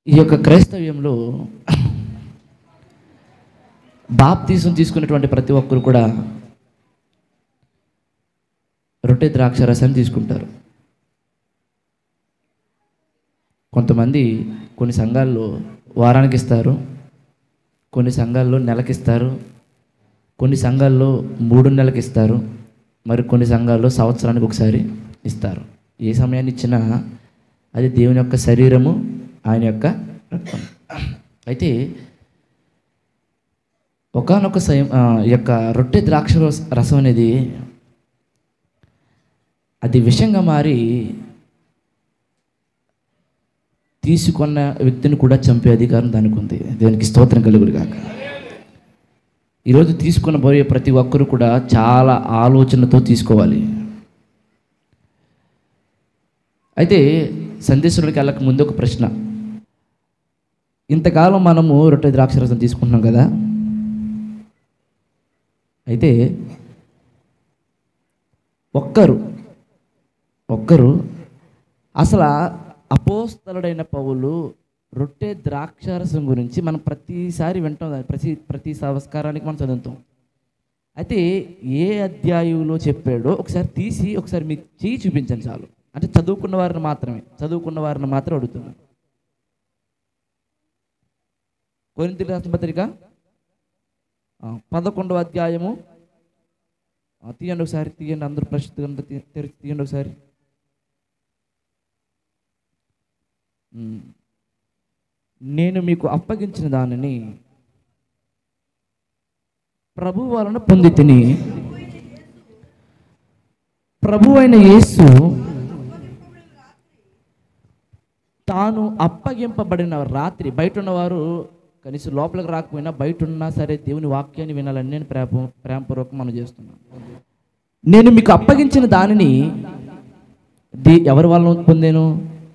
ఈ యొక్క క్రైస్తవ్యంలో బాప్తీసం తీసుకున్నటువంటి ప్రతి ఒక్కరు కూడా రొట్టె ద్రాక్ష రసాన్ని తీసుకుంటారు కొంతమంది కొన్ని సంఘాల్లో వారానికి ఇస్తారు కొన్ని సంఘాల్లో నెలకిస్తారు కొన్ని సంఘాల్లో మూడు నెలలకు ఇస్తారు మరి కొన్ని సంఘాల్లో సంవత్సరానికి ఒకసారి ఇస్తారు ఏ సమయాన్ని ఇచ్చినా అది దేవుని యొక్క శరీరము ఆయన యొక్క రక్తం అయితే ఒకనొక సయం ఆ, ఈ యొక్క రొట్టె ద్రాక్ష రస- రసం అనేది అది విషంగా మారి తీసుకున్న వ్యక్తిని కూడా చంపే అధికారం దానికి ఉంది దేవునికి స్తోత్రం కలుగురు కాక ఈరోజు తీసుకున్న పోయే ప్రతి ఒక్కరు కూడా చాలా ఆలోచనతో తీసుకోవాలి అయితే సందేశంలోకి వెళ్ళక ముందు ఒక ప్రశ్న ఇంతకాలం మనము రొట్టె ద్రాక్షరసం తీసుకుంటున్నాం కదా అయితే ఒక్కరు ఒక్కరు అసలు అపోస్తలుడైన పౌలు రొట్టె ద్రాక్షారసం గురించి మనం ప్రతిసారి వింటాం దాన్ని ప్రతి ప్రతి సంస్కారానికి మనం చదువుతాం అయితే ఏ అధ్యాయంలో చెప్పాడో ఒకసారి తీసి ఒకసారి మీకు చేయి చూపించండి చాలు అంటే చదువుకున్న వారిని మాత్రమే చదువుకున్న వారిని మాత్రం అడుగుతున్నాను కొరింథీయులకు రాసిన పత్రిక ఆ, పదకొండవ అధ్యాయము ఆ, తీయండి ఒకసారి తీయండి అందరూ ప్రశ్న గ్రంథం తీ- తెరిచి తీయండి ఒకసారి ఉమ్. నేను మీకు అప్పగించిన దానిని ప్రభు వలన పొంది తిని ప్రభు అయిన యేసు తాను అప్పగింపబడిన రాత్రి బయట ఉన్నవారు కనీసం లోపలికి రాకపోయినా బయట ఉన్నా సరే దేవుని వాక్యాన్ని వినాలని నేను ప్రేమ ప్రేమపూర్వకం మనం చేస్తున్నాను నేను మీకు అప్పగించిన దానిని దే ఎవరి వలన పొందాను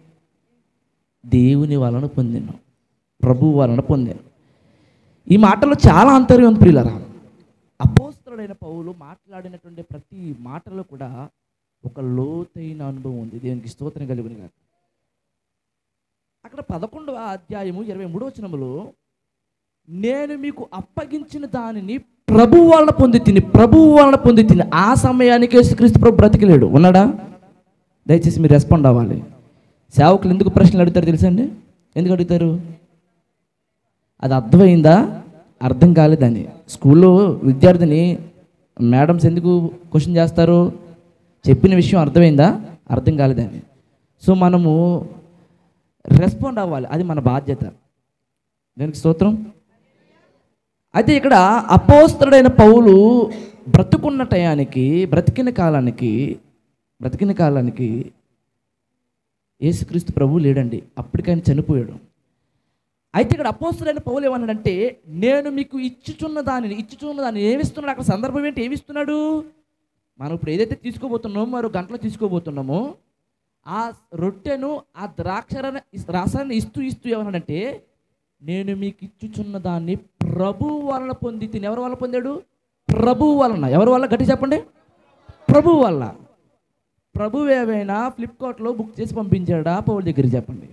దేవుని వలన పొందాను ప్రభు వలన పొందాను ఈ మాటలో చాలా అంతర్యం ఉంది ప్రియులరా అపోస్తలుడైన పౌలు మాట్లాడినటువంటి ప్రతి మాటలో కూడా ఒక లోతైన అనుభవం ఉంది దేవునికి స్తోత్రం కలిగిన గాక అక్కడ పదకొండవ అధ్యాయము ఇరవై మూడవ వచనములో నేను మీకు అప్పగించిన దానిని ప్రభు వలన పొంది తిని ప్రభు వలన పొంది తిని ఆ సమయానికి యేసుక్రీస్తు ప్రభు బ్రతికలేడు ఉన్నాడా దయచేసి మీరు రెస్పాండ్ అవ్వాలి సేవకులు ఎందుకు ప్రశ్నలు అడుగుతారు తెలుసండి ఎందుకు అడుగుతారు అది అర్థమైందా అర్థం కాలేదని స్కూల్లో విద్యార్థిని మేడమ్స్ ఎందుకు క్వశ్చన్ చేస్తారు చెప్పిన విషయం అర్థమైందా అర్థం కాలేదని సో మనము రెస్పాండ్ అవ్వాలి అది మన బాధ్యత దానికి స్తోత్రం అయితే ఇక్కడ అపోస్తలుడైన పౌలు బ్రతుకున్న టయానికి బ్రతికిన కాలానికి బ్రతికిన కాలానికి యేసుక్రీస్తు ప్రభు లేడండి అప్పటికైనా చనిపోయాడు అయితే ఇక్కడ అపోస్తులైన పౌలు ఏమన్నాడంటే నేను మీకు ఇచ్చుచున్న దానిని ఇచ్చుచున్న దాన్ని ఏమిస్తున్నాడు అక్కడ సందర్భం ఏంటి ఏమిస్తున్నాడు మనం ఇప్పుడు ఏదైతే తీసుకోబోతున్నామో మరో గంటలో తీసుకోబోతున్నామో ఆ రొట్టెను ఆ ద్రాక్ష రసాన్ని ఇస్తూ ఇస్తూ ఏమన్నాడంటే నేను మీకు ఇచ్చుచున్న దాన్ని ప్రభు వలన పొంది తిని ఎవరి వల్ల పొందాడు ప్రభు వలన ఎవరి వల్ల గట్టి చెప్పండి ప్రభు వల్ల ప్రభు ఏమైనా ఫ్లిప్కార్ట్లో బుక్ చేసి పంపించాడా పౌల దగ్గరికి చెప్పండి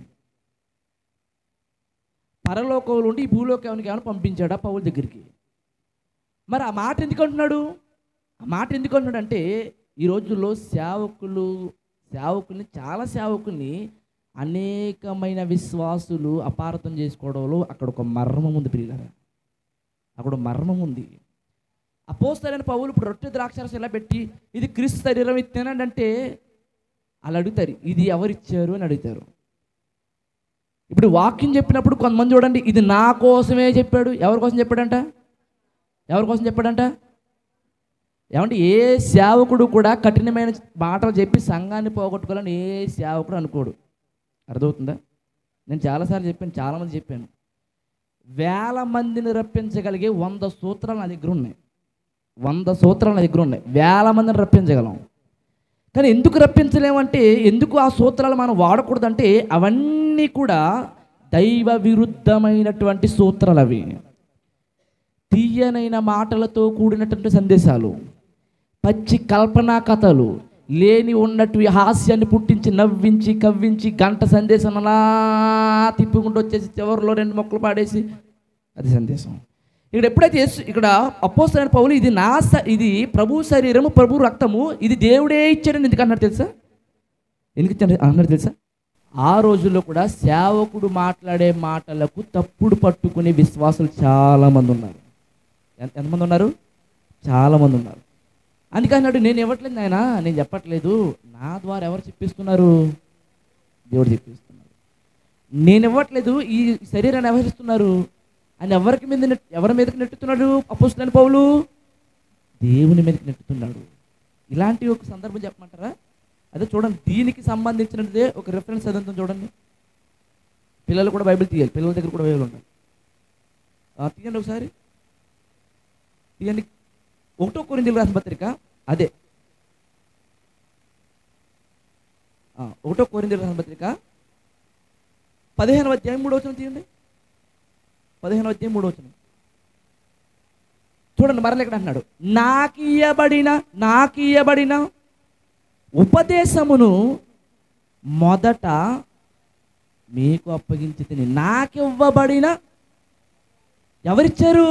పరలోకంలో ఉండి ఈ భూలోకానికి ఏమైనా పంపించాడా పౌల దగ్గరికి మరి ఆ మాట ఎందుకు అంటున్నాడు ఆ మాట ఎందుకు అంటున్నాడు అంటే ఈ రోజుల్లో సేవకులు సేవకుల్ని చాలా సేవకుల్ని అనేకమైన విశ్వాసులు అపార్థం చేసుకోవడంలో అక్కడ ఒక మర్మం ఉంది ప్రియులరా అక్కడ ఒక మర్మం ఉంది అపోస్తలైన పౌలు ఇప్పుడు రొట్టె ద్రాక్షరసం ఎలా పెట్టి ఇది క్రీస్తు శరీరం ఇది తినండి అంటే అలా అడుగుతారు ఇది ఎవరిచ్చారు అని అడుగుతారు ఇప్పుడు వాక్యం చెప్పినప్పుడు కొంతమంది చూడండి ఇది నా కోసమే చెప్పాడు ఎవరి కోసం చెప్పాడంట ఎవరి కోసం చెప్పాడంట ఏమంటే ఏ సేవకుడు కూడా కఠినమైన మాటలు చెప్పి సంఘాన్ని పోగొట్టుకోవాలని ఏ సేవకుడు అనుకోడు అర్థమవుతుందా నేను చాలాసార్లు చెప్పాను చాలామంది చెప్పాను వేల మందిని రప్పించగలిగే వంద సూత్రాలు నా దగ్గర ఉన్నాయి వంద సూత్రాలు నా దగ్గర ఉన్నాయి వేల మందిని రప్పించగలం కానీ ఎందుకు రప్పించలేమంటే ఎందుకు ఆ సూత్రాలు మనం వాడకూడదంటే అవన్నీ కూడా దైవ విరుద్ధమైనటువంటి సూత్రాలు అవి తీయనైన మాటలతో కూడినటువంటి సందేశాలు పచ్చి కల్పనా కథలు లేని ఉన్నట్టు ఈ హాస్యాన్ని పుట్టించి నవ్వించి కవ్వించి గంట సందేశం అలా తిప్పుకుంటూ వచ్చేసి చివరిలో రెండు మొక్కలు పాడేసి అది సందేశం ఇక్కడ ఎప్పుడైతే యేసు ఇక్కడ అపోస్తలైన పౌలు ఇది నా స ఇది ప్రభు శరీరము ప్రభు రక్తము ఇది దేవుడే ఇచ్చాడని ఎందుకు అన్నాడు తెలుసా ఎందుకు ఇచ్చాడు అన్నాడు తెలుసా ఆ రోజుల్లో కూడా సేవకుడు మాట్లాడే మాటలకు తప్పుడు పట్టుకునే విశ్వాసులు చాలామంది ఉన్నారు ఎంత- ఎంతమంది ఉన్నారు చాలామంది ఉన్నారు అందుకే అన్నాడు నేను ఇవ్వట్లేదు నాయన నేను చెప్పట్లేదు నా ద్వారా ఎవరు చెప్పిస్తున్నారు దేవుడు చెప్పిస్తున్నారు నేను ఇవ్వట్లేదు ఈ శరీరాన్ని ఎవరిస్తున్నారు ఆయన ఎవరికి మీద నెట్- ఎవరి మీదకి నెట్టుతున్నాడు అపోస్తులైన పౌలు దేవుని మీదకి నెట్టుతున్నాడు ఇలాంటి ఒక సందర్భం చెప్పమంటారా అదే చూడండి దీనికి సంబంధించినదే ఒక రిఫరెన్స్ చదువుతాం చూడండి పిల్లలు కూడా బైబిల్ తీయాలి పిల్లల దగ్గర కూడా బైబిల్ ఉండాలి ఆ, తీయండి ఒకసారి తీయండి ఒకటో కొరిందీలు రాసిన పత్రిక అదే ఆ, ఒకటో కొరిందీలు రాసిన పత్రిక పదిహేను అధ్యాయం మూడో వచనం తీయండి పదిహేను అధ్యాయం మూడో వచనం చూడండి మరల ఇక్కడ అంటున్నాడు నాకు ఇయ్యబడిన నాకు ఇయ్యబడిన ఉపదేశమును మొదట మీకు అప్పగించి తిని నాకివ్వబడిన ఎవరిచ్చారు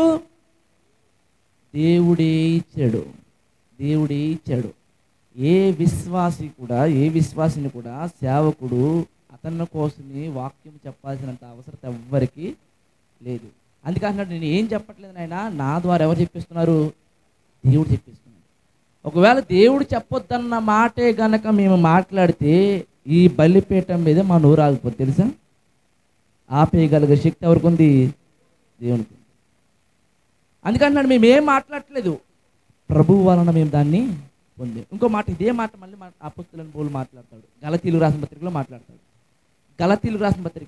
దేవుడే ఇచ్చాడు దేవుడే ఇచ్చాడు ఏ విశ్వాసి కూడా ఏ విశ్వాసిని కూడా సేవకుడు అతని కోసమే వాక్యం చెప్పాల్సినంత అవసరం ఎవ్వరికి లేదు అందుకే అంటున్నాడు నేను ఏం చెప్పట్లేదు నాయన నా ద్వారా ఎవరు చెప్పిస్తున్నారు దేవుడు చెప్పిస్తున్నాడు ఒకవేళ దేవుడు చెప్పొద్దన్న మాటే గనక మేము మాట్లాడితే ఈ బలిపీఠం మీద మా నోరు ఆగిపోతుంది తెలుసా ఆపేయగలిగే శక్తి ఎవరికి ఉంది దేవునికి ఉంది. అందుకంటున్నాడు మేము ఏం మాట్లాడట్లేదు ప్రభు వలన మేము దాన్ని పొందాం ఇంకో మాట ఇదే మాట మళ్ళీ మా అపుస్తులని పోలు మాట్లాడతాడు గలతీలు రాసిన పత్రికలో మాట్లాడతాడు గలతీలు రాసిన పత్రిక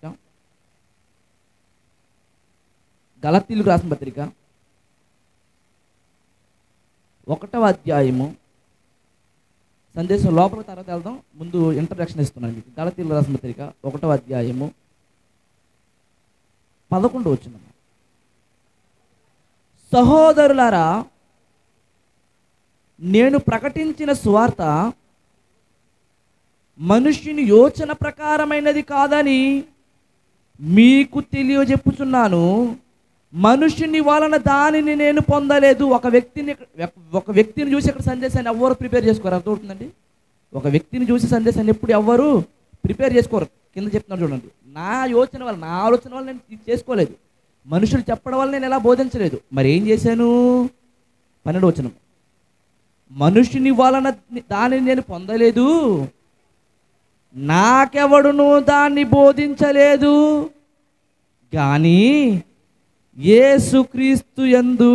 గలతీలు రాసిన పత్రిక ఒకటవ అధ్యాయము సందేశం లోపల తర్వాత వెళ్దాం ముందు ఇంట్రడక్షన్ ఇస్తున్నాను మీకు గలతీలు రాసిన పత్రిక ఒకటవ అధ్యాయము పదకొండు వచ్చిన సహోదరులారా నేను ప్రకటించిన సువార్త మనుష్యుని యోచన ప్రకారమైనది కాదని మీకు తెలియజెప్పుచున్నాను మనుషుని వలన దానిని నేను పొందలేదు ఒక వ్యక్తిని ఒక వ్యక్తిని చూసి ఇక్కడ సందేశాన్ని ఎవ్వరు ప్రిపేర్ చేసుకోరు అర్థమవుతుందండి ఒక వ్యక్తిని చూసి సందేశాన్ని ఎప్పుడు ఎవ్వరు ప్రిపేర్ చేసుకోరు కింద చెప్తున్నాను చూడండి నా యోచన వల్ల నా ఆలోచన వల్ల నేను ఇది చేసుకోలేదు మనుషులు చెప్పడం వల్ల నేను ఎలా బోధించలేదు మరి ఏం చేశాను పన్నెండు వచనం మనుషుని వలన దానిని నేను పొందలేదు నాకెవడును దాన్ని బోధించలేదు కానీ యేసుక్రీస్తు యందు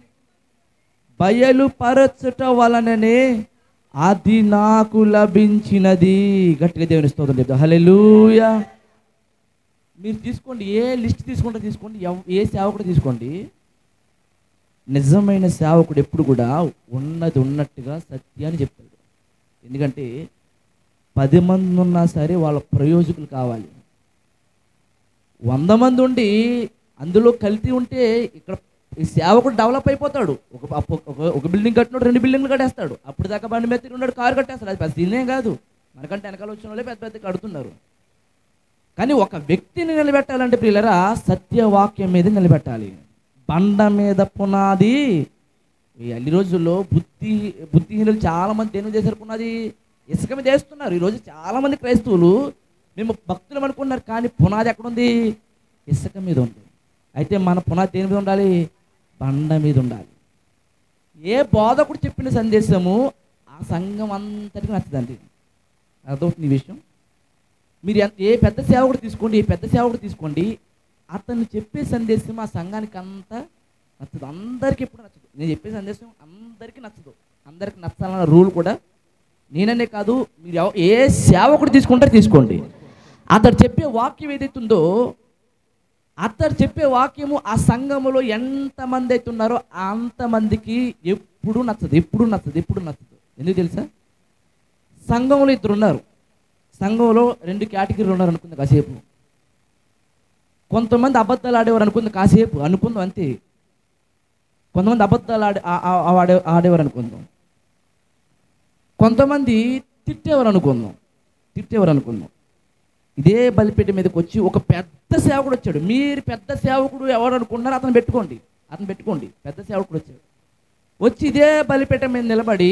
బయలుపరచుట వలననే అది నాకు లభించినది గట్టిగా దేవుని స్తోత్రం చెప్తా హల్లెలూయా మీరు తీసుకోండి ఏ లిస్ట్ తీసుకుంటే తీసుకోండి ఎవ్- ఏ సేవకుడు తీసుకోండి నిజమైన సేవకుడు ఎప్పుడు కూడా ఉన్నది ఉన్నట్టుగా సత్యాన్ని చెప్తాడు ఎందుకంటే పది మంది ఉన్నా సరే వాళ్ళ ప్రయోజకులు కావాలి వంద మంది ఉండి అందులో కల్తీ ఉంటే ఇక్కడ ఈ సేవకుడు డెవలప్ అయిపోతాడు ఒక అప్పు- ఒక- ఒక బిల్డింగ్ కట్టినాడు రెండు బిల్డింగ్లు కట్టేస్తాడు అప్పుడు దాకా బండి మీద తిరిగి ఉన్నాడు కారు కట్టేస్తాడు అది పెద్ద దీనే కాదు మనకంటే వెనకాల వచ్చిన వాళ్ళే పెద్ద పెద్ద కడుతున్నారు కానీ ఒక వ్యక్తిని నిలబెట్టాలంటే పిల్లరా సత్యవాక్యం మీద నిలబెట్టాలి బండ మీద పునాది ఈ అన్ని రోజుల్లో బుద్ధి బుద్ధిహీనులు చాలా మంది దేని చేశారు పునాది ఇసుక మీద వేస్తున్నారు ఈరోజు చాలా మంది క్రైస్తవులు మేము భక్తులు అనుకున్నారు కానీ పునాది ఎక్కడుంది ఇసుక మీద ఉంది అయితే మన పునాది దేని మీద ఉండాలి బండ మీద ఉండాలి ఏ బోధకుడు చెప్పిన సందేశము ఆ సంఘం అంతటికి నచ్చదండి అర్థమవుతుంది ఈ విషయం మీరు ఎంత- ఏ పెద్ద సేవకుడు తీసుకోండి ఏ పెద్ద సేవకుడు తీసుకోండి అతను చెప్పే సందేశం ఆ సంఘానికి అంతా నచ్చదు అందరికీ ఎప్పుడు నచ్చదు నేను చెప్పే సందేశం అందరికీ నచ్చదు అందరికి నచ్చాలన్న రూల్ కూడా నేననే కాదు మీరు ఎవ- ఏ సేవకుడు తీసుకుంటారో తీసుకోండి అతడు చెప్పే వాక్యం ఏదైతే ఉందో అతడు చెప్పే వాక్యము ఆ సంఘములో ఎంతమంది అయితే ఉన్నారో అంతమందికి ఎప్పుడు నచ్చదు ఎప్పుడు నచ్చదు ఎప్పుడు నచ్చదు ఎందుకు తెలుసా సంఘంలో ఇద్దరు ఉన్నారు సంఘంలో రెండు కేటగిరీలు ఉన్నారు అనుకుంది కాసేపు కొంతమంది అబద్ధాలు ఆడేవారు అనుకుంది కాసేపు అనుకుందాం అంతే కొంతమంది అబద్ధాలు ఆడే ఆ- ఆ- ఆడే ఆడేవారు అనుకుందాం కొంతమంది తిట్టేవారు అనుకుందాం తిట్టేవారు అనుకుందాం ఇదే బలిపేట మీదకి వచ్చి ఒక పెద్ద సేవకుడు వచ్చాడు మీరు పెద్ద సేవకుడు ఎవరు అనుకుంటున్నారో అతను పెట్టుకోండి అతను పెట్టుకోండి పెద్ద సేవకుడు వచ్చాడు వచ్చి ఇదే బలిపేట మీద నిలబడి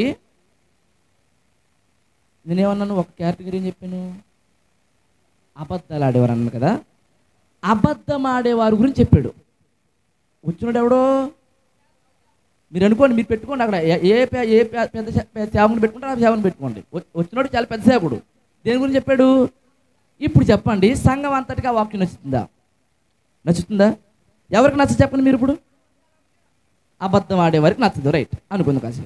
నేనేమన్నాను ఒక కేటగిరీ ఏం చెప్పాను అబద్ధాలు ఆడేవారు అన్నాను కదా అబద్ధం ఆడేవారి గురించి చెప్పాడు వచ్చినాడు ఎవడో మీరు అనుకోండి మీరు పెట్టుకోండి అక్కడ ఏ- ఏ పే- ఏ పే- పెద్ద సే- పెద్ద సేవకుని పెట్టుకుంటారో ఆ సేవకుని పెట్టుకోండి వ- వచ్చినాడు చాలా పెద్ద సేవకుడు దేని గురించి చెప్పాడు ఇప్పుడు చెప్పండి సంఘం అంతటికి ఆ వాక్యం నచ్చుతుందా నచ్చుతుందా ఎవరికి నచ్చ చెప్పండి మీరు ఇప్పుడు అబద్ధం ఆడేవారికి నచ్చదు రైట్ అనుకుంది కాసేపు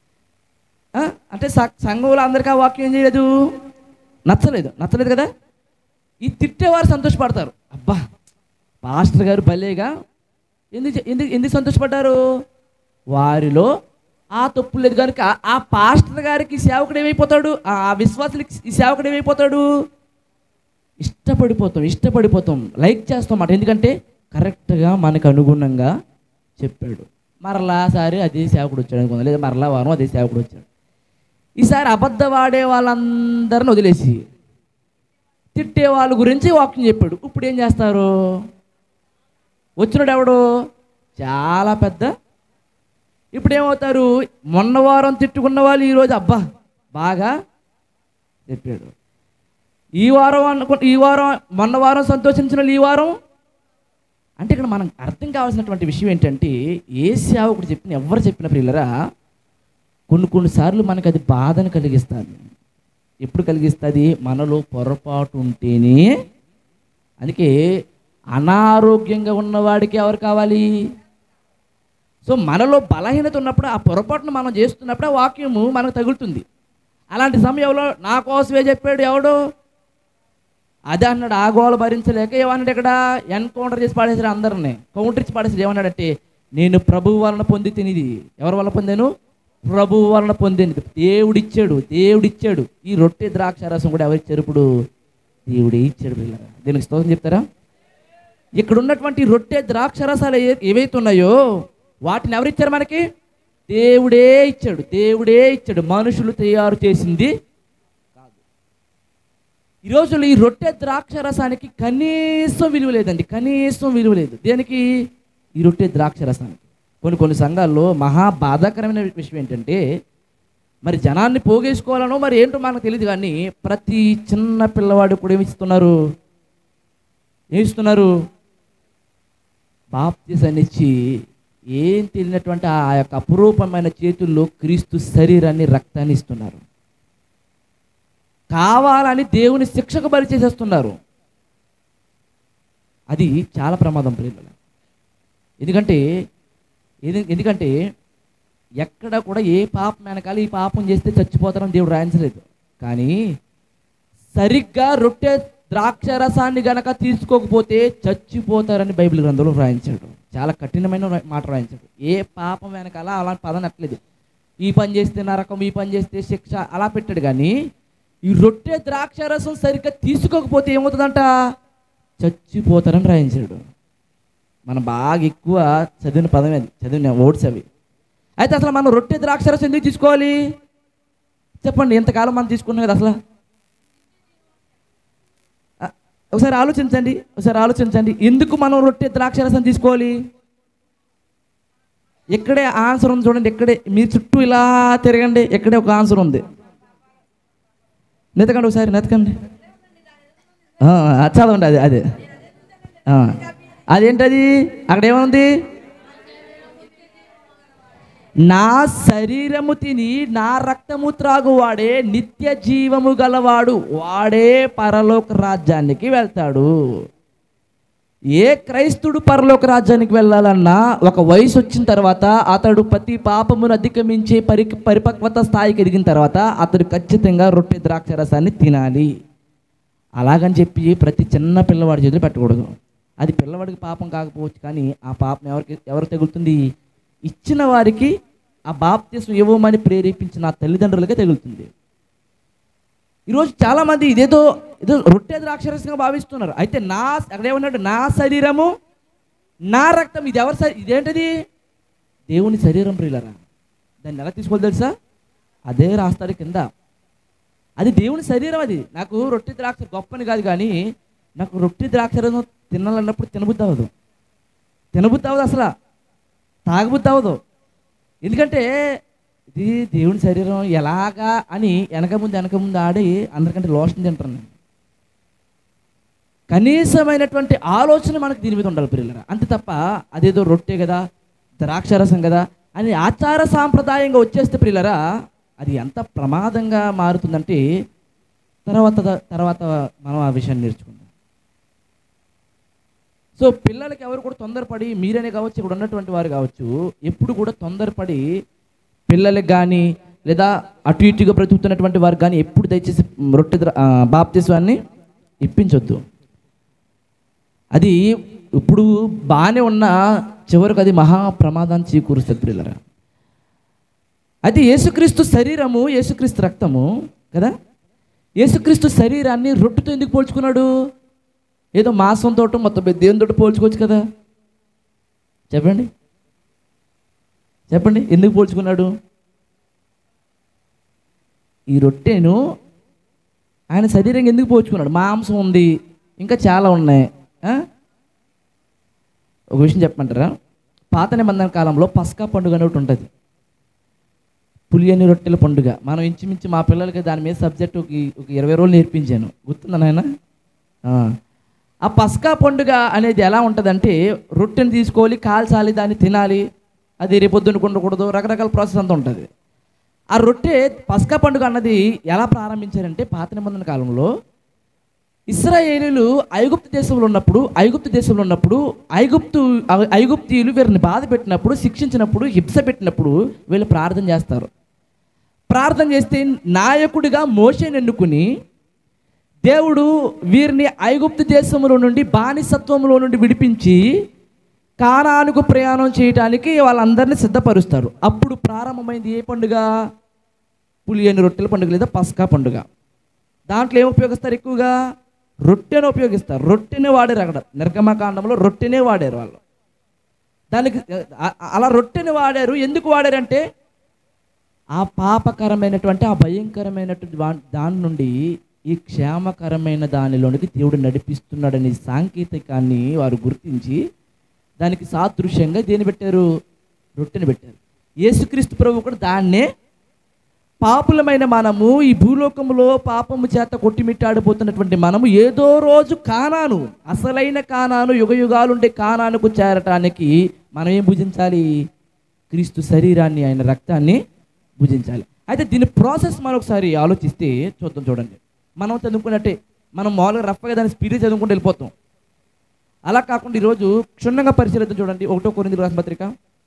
ఆ? అంటే స- సంఘంలో అందరికీ ఆ వాక్యం ఏం చేయలేదు నచ్చలేదు నచ్చలేదు కదా ఈ తిట్టేవారు సంతోషపడతారు అబ్బా పాస్టర్ గారు భలేగా ఎందుకు ఎందుకు ఎందుకు సంతోషపడ్డారు వారిలో ఆ తప్పు లేదు కనుక ఆ పాస్టర్ గారికి ఈ సేవకుడు ఏమైపోతాడు ఆ ఆ విశ్వాసులకి ఈ సేవకుడు ఏమైపోతాడు ఇష్టపడిపోతాం ఇష్టపడిపోతాం లైక్ చేస్తాం అన్నమాట ఎందుకంటే కరెక్ట్గా మనకు అనుగుణంగా చెప్పాడు మరలా సారి అదే సేవకుడు వచ్చాడు అనుకుందాం లేదా మరలా వారం అదే సేవకుడు వచ్చాడు ఈసారి అబద్ధం ఆడే వాళ్ళందరిని వదిలేసి తిట్టే వాళ్ళ గురించి వాక్యం చెప్పాడు ఇప్పుడు ఏం చేస్తారు వచ్చినాడు ఎవడు చాలా పెద్ద ఇప్పుడు ఏమవుతారు మొన్న వారం తిట్టుకున్న వాళ్ళు ఈరోజు అబ్బా బాగా చెప్పాడు ఈ వారం అనుకు ఈ వారం మొన్న వారం సంతోషించిన వాళ్ళు ఈ వారం అంటే ఇక్కడ మనం అర్థం కావాల్సినటువంటి విషయం ఏంటంటే ఏ సేవకుడు చెప్పిన ఎవరు చెప్పిన ప్రియులరా కొన్ని కొన్నిసార్లు మనకు అది బాధను కలిగిస్తుంది ఎప్పుడు కలిగిస్తుంది మనలో పొరపాటు ఉంటేనే అందుకే అనారోగ్యంగా ఉన్నవాడికి ఎవరు కావాలి సో మనలో బలహీనత ఉన్నప్పుడు ఆ పొరపాటును మనం చేస్తున్నప్పుడు ఆ వాక్యము మనకు తగులుతుంది అలాంటి సమయంలో నా కోసమే చెప్పాడు ఎవడు అదే అన్నాడు ఆ గోల భరించలేక ఏమన్నాడు ఇక్కడ ఎన్కౌంటర్ చేసి పాడేసాడు అందరిని కౌంటర్ ఇచ్చి పాడేసాడు ఏమన్నాడంటే నేను ప్రభువు వలన పొంది తినిది ఎవరి వల్ల పొందాను ప్రభువు వలన పొందింది దేవుడిచ్చాడు దేవుడిచ్చాడు ఈ రొట్టె ద్రాక్ష రసం కూడా ఎవరిచ్చారు ఇప్పుడు దేవుడే ఇచ్చాడు పిల్లరా దీనికి స్తోత్రం చెప్తారా ఇక్కడ ఉన్నటువంటి రొట్టె ద్రాక్ష రసాలు ఏ- ఏవైతే ఉన్నాయో వాటిని ఎవరిచ్చారు మనకి దేవుడే ఇచ్చాడు దేవుడే ఇచ్చాడు మనుషులు తయారు చేసింది కాదు ఈ రోజుల్లో ఈ రొట్టె ద్రాక్ష రసానికి కనీసం విలువ లేదండి కనీసం విలువ లేదు దేనికి ఈ రొట్టె ద్రాక్ష రసానికి కొన్ని కొన్ని సంఘాల్లో మహా బాధాకరమైన విషయం ఏంటంటే మరి జనాన్ని పోగేసుకోవాలనో మరి ఏంటో మనకు తెలియదు కానీ ప్రతి చిన్న పిల్లవాడు కూడా ఏమి ఇస్తున్నారు ఏమి ఇస్తున్నారు బాప్తిసాన్ని ఇచ్చి ఏం తెలియనటువంటి ఆ యొక్క అపురూపమైన చేతుల్లో క్రీస్తు శరీరాన్ని రక్తాన్ని ఇస్తున్నారు కావాలని దేవుని శిక్షకు బలి చేసేస్తున్నారు అది చాలా ప్రమాదం ప్రియుల ఎందుకంటే ఎందు- ఎందుకంటే ఎక్కడ కూడా ఏ పాపం వెనకాల ఈ పాపం చేస్తే చచ్చిపోతారని దేవుడు రాయించలేదు కానీ సరిగ్గా రొట్టె ద్రాక్ష రసాన్ని గనక తీసుకోకపోతే చచ్చిపోతారని బైబిల్ గ్రంథంలో రాయించాడు చాలా కఠినమైన రా- మాట రాయించాడు ఏ పాపం వెనకాల అలాంటి పదం నట్టలేదు ఈ పని చేస్తే నరకం ఈ పని చేస్తే శిక్ష అలా పెట్టాడు కానీ ఈ రొట్టె ద్రాక్ష రసం సరిగ్గా తీసుకోకపోతే ఏమవుతుందంట చచ్చిపోతారని రాయించాడు మనం బాగా ఎక్కువ చదివిన పదమే అది చదివిన ఓట్స్ అవి అయితే అసలు మనం రొట్టె ద్రాక్ష రసం ఎందుకు తీసుకోవాలి చెప్పండి ఎంతకాలం మనం తీసుకున్నాం కదా అసలు ఆ, ఒకసారి ఆలోచించండి ఒకసారి ఆలోచించండి ఎందుకు మనం రొట్టె ద్రాక్ష రసం తీసుకోవాలి ఇక్కడే ఆన్సర్ ఉంది చూడండి ఇక్కడే మీ చుట్టూ ఇలా తిరగండి ఇక్కడే ఒక ఆన్సర్ ఉంది నెతకండి ఒకసారి నెతకండి ఆ, ఆ, చదవండి అది అదే ఆ, అదేంటది అక్కడ ఏముంది నా శరీరము తిని నా రక్తము త్రాగు వాడే నిత్య జీవము గలవాడు వాడే పరలోక రాజ్యానికి వెళ్తాడు ఏ క్రైస్తుడు పరలోక రాజ్యానికి వెళ్ళాలన్నా ఒక వయసు వచ్చిన తర్వాత అతడు ప్రతి పాపమును అధిగమించే పరి పరిపక్వత స్థాయికి ఎదిగిన తర్వాత అతడు ఖచ్చితంగా రొట్టె ద్రాక్ష రసాన్ని తినాలి అలాగని చెప్పి ప్రతి చిన్న పిల్లవాడి చేతులు పెట్టకూడదు అది పిల్లవాడికి పాపం కాకపోవచ్చు కానీ ఆ పాపం ఎవరికి ఎవరు తగులుతుంది ఇచ్చిన వారికి ఆ బాప్తీసం ఇవ్వమని ప్రేరేపించిన ఆ తల్లిదండ్రులకే తగులుతుంది ఈరోజు చాలామంది ఇదేదో ఏదో రొట్టె ద్రాక్షరసంగా భావిస్తున్నారు అయితే నా అక్కడ ఏమన్నాడు నా శరీరము నా రక్తం ఇది ఎవరి శరీ- ఇదేంటిది దేవుని శరీరం ప్రియులరా దాన్ని ఎలా తీసుకోవాలి తెలుసా అదే రాస్తాడు కింద అది దేవుని శరీరం అది నాకు రొట్టె ద్రాక్ష గొప్పని కాదు కానీ నాకు రొట్టె ద్రాక్ష రసం తినాలన్నప్పుడు తినబుద్ధి అవ్వదు తినబుద్ధి అవ్వదు అసలు తాగబుద్ధి అవ్వదు ఎందుకంటే ఇది దేవుని శరీరం ఎలాగా అని వెనక ముందు వెనక ముందు ఆడి అందరికంటే లోషన్ తింటాను నేను కనీసమైనటువంటి ఆలోచన మనకు దీని మీద ఉండాలి పిల్లరా అంతే తప్ప అదేదో రొట్టె కదా ద్రాక్షరసం కదా అని ఆచార సాంప్రదాయంగా వచ్చేస్తే పిల్లరా అది ఎంత ప్రమాదంగా మారుతుందంటే తర్వాత తర్వాత మనం ఆ విషయాన్ని నేర్చుకుందాం సో పిల్లలకి ఎవరు కూడా తొందరపడి మీరనే కావచ్చు ఇక్కడ ఉన్నటువంటి వారు కావచ్చు ఎప్పుడు కూడా తొందరపడి పిల్లలకి కానీ లేదా అటు ఇటుగా బ్రతుకుతున్నటువంటి వారు కానీ ఎప్పుడు దయచేసి రొట్టె ద్ర- ఆ, బాప్తిస్వాన్ని ఇప్పించొద్దు అది ఇప్పుడు బాగానే ఉన్న చివరికి అది మహా ప్రమాదాన్ని చేకూరుస్తుంది పిల్లరా అయితే యేసుక్రీస్తు శరీరము యేసుక్రీస్తు రక్తము కదా యేసుక్రీస్తు శరీరాన్ని రొట్టెతో ఎందుకు పోల్చుకున్నాడు ఏదో మాంసంతో మొత్తం దేవునితో పోల్చుకోవచ్చు కదా చెప్పండి చెప్పండి ఎందుకు పోల్చుకున్నాడు ఈ రొట్టెను ఆయన శరీరం ఎందుకు పోల్చుకున్నాడు మాంసం ఉంది ఇంకా చాలా ఉన్నాయి ఆ? ఒక విషయం చెప్పమంటారా పాత నిబంధన కాలంలో పస్కా పండుగ అని ఒకటి ఉంటుంది పులియని రొట్టెల పండుగ మనం ఇంచుమించు మా పిల్లలకి దాని మీద సబ్జెక్ట్ ఒక ఒక ఇరవై రోజులు నేర్పించాను గుర్తుందా నాయన ఆ. ఆ పస్కా పండుగ అనేది ఎలా ఉంటుందంటే రొట్టెని తీసుకోవాలి కాల్చాలి దాన్ని తినాలి అది రేపొద్దున ఉండకూడదు రకరకాల ప్రాసెస్ అంతా ఉంటుంది ఆ రొట్టె పస్కా పండుగ అన్నది ఎలా ప్రారంభించారంటే పాత నిబంధన కాలంలో ఇస్రాయేలీలు ఐగుప్తు దేశంలో ఉన్నప్పుడు ఐగుప్తు దేశంలో ఉన్నప్పుడు ఐగుప్తు ఐగుప్తీయులు వీరిని బాధ పెట్టినప్పుడు శిక్షించినప్పుడు హింస పెట్టినప్పుడు వీళ్ళు ప్రార్థన చేస్తారు ప్రార్థన చేస్తే నాయకుడిగా మోషేని ఎన్నుకుని దేవుడు వీరిని ఐగుప్తు దేశంలో నుండి బానిసత్వంలో నుండి విడిపించి కానానుకు ప్రయాణం చేయటానికి వాళ్ళందరినీ సిద్ధపరుస్తారు అప్పుడు ప్రారంభమైంది ఏ పండుగ పులియని రొట్టెల పండుగ లేదా పస్కా పండుగ దాంట్లో ఏం ఉపయోగిస్తారు ఎక్కువగా రొట్టెను ఉపయోగిస్తారు రొట్టెనే వాడారు అక్కడ నిర్గమకాండంలో రొట్టెనే వాడారు వాళ్ళు దానికి అ- అలా రొట్టెని వాడారు ఎందుకు వాడారంటే ఆ పాపకరమైనటువంటి ఆ భయంకరమైనటువంటి వా- దాని నుండి ఈ క్షేమకరమైన దానిలోనికి దేవుడు నడిపిస్తున్నాడనే సాంకేతికాన్ని వారు గుర్తించి దానికి సాదృశ్యంగా దేని పెట్టారు రొట్టెని పెట్టారు యేసుక్రీస్తు ప్రభు కూడా దాన్నే పాపులమైన మనము ఈ భూలోకములో పాపము చేత కొట్టిమిట్టాడిపోతున్నటువంటి మనము ఏదో రోజు కానాను అసలైన కానాను యుగ యుగాలుండే కానానుకు చేరటానికి మనం ఏం భుజించాలి క్రీస్తు శరీరాన్ని ఆయన రక్తాన్ని భుజించాలి అయితే దీని ప్రాసెస్ మనం ఒకసారి ఆలోచిస్తే చూద్దాం చూడండి మనం చదువుకున్నట్టే మనం మామూలుగా రఫ్గా దాని స్పీడ్ చదువుకుంటూ వెళ్ళిపోతాం అలా కాకుండా ఈరోజు క్షుణ్ణంగా పరిశీలిద్దాం చూడండి ఒకటో కొరింది రాసిన పత్రిక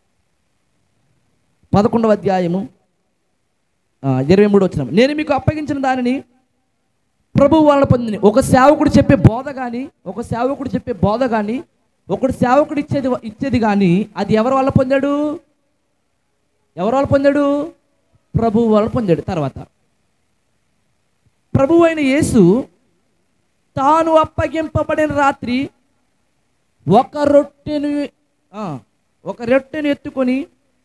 పదకొండవ అధ్యాయము ఆ, ఇరవై మూడు వచ్చిన నేను మీకు అప్పగించిన దానిని ప్రభు వలన పొందిన ఒక సేవకుడు చెప్పే బోధ కానీ ఒక సేవకుడు చెప్పే బోధ కానీ ఒకడు సేవకుడు ఇచ్చేది ఇచ్చేది కానీ అది ఎవరి వల్ల పొందాడు ఎవరి వల్ల పొందాడు ప్రభు వల్ల పొందాడు తర్వాత ప్రభు అయిన యేసు తాను అప్పగింపబడిన రాత్రి ఒక రొట్టెను ఆ, ఒక రొట్టెను ఎత్తుకొని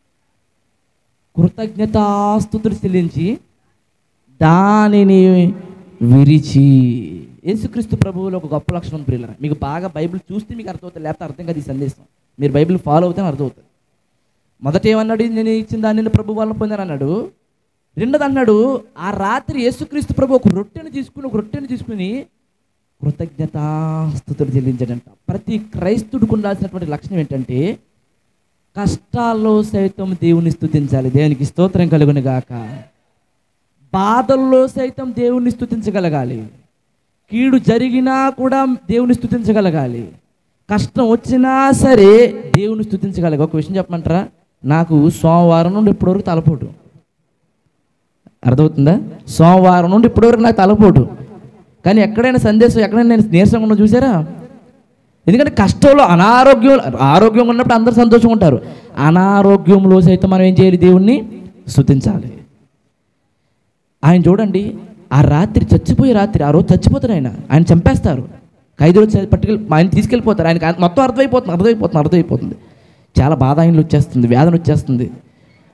కృతజ్ఞతాస్తుతులు చెల్లించి దానిని విరిచి యేసుక్రీస్తు ప్రభువులో ఒక గొప్ప లక్షణం ప్రియులరా మీకు బాగా బైబిల్ చూస్తే మీకు అర్థమవుతుంది లేకపోతే అర్థం కాదు ఈ సందేశం మీరు బైబిల్ ఫాలో అవుతే అర్థమవుతుంది మొదట ఏమన్నాడు నేను ఇచ్చిన దానిని ప్రభు వల్ల పొందాను అన్నాడు రెండోది అన్నాడు ఆ రాత్రి యేసుక్రీస్తు ప్రభు ఒక రొట్టెని తీసుకుని ఒక రొట్టెని తీసుకుని కృతజ్ఞతాస్తుతులు చెల్లించాడంట ప్రతి క్రైస్తుడికి ఉండాల్సినటువంటి లక్షణం ఏంటంటే కష్టాల్లో సైతం దేవుని స్తుతించాలి దేవునికి స్తోత్రం కలుగును గాక బాధల్లో సైతం దేవుణ్ణి స్తుతించగలగాలి కీడు జరిగినా కూడా దేవుని స్తుతించగలగాలి కష్టం వచ్చినా సరే దేవుని స్తుతించగలగాలి ఒక విషయం చెప్పమంటారా నాకు సోమవారం నుండి ఇప్పటివరకు తలపోటు అర్థమవుతుందా సోమవారం నుండి ఇప్పటివరకు నాకు తలపోటు కానీ ఎక్కడైనా సందేశం ఎక్కడైనా నేను నీరసంగా ఉన్నా చూసారా ఎందుకంటే కష్టంలో అనారోగ్యం ఆరోగ్యం ఉన్నప్పుడు అందరూ సంతోషంగా ఉంటారు అనారోగ్యంలో సైతం మనం ఏం చేయాలి దేవుణ్ణి స్తుతించాలి ఆయన చూడండి ఆ రాత్రి చచ్చిపోయే రాత్రి ఆ రోజు చచ్చిపోతారు ఆయన ఆయన చంపేస్తారు ఖైదులు వచ్చి పట్టుకెళ్ళి ఆయన తీసుకెళ్ళిపోతారు ఆయనకి మొత్తం అర్థమైపోతుంది అర్థమైపోతుంది అర్థమైపోతుంది చాలా బాధ ఆయనలో వచ్చేస్తుంది వేదన వచ్చేస్తుంది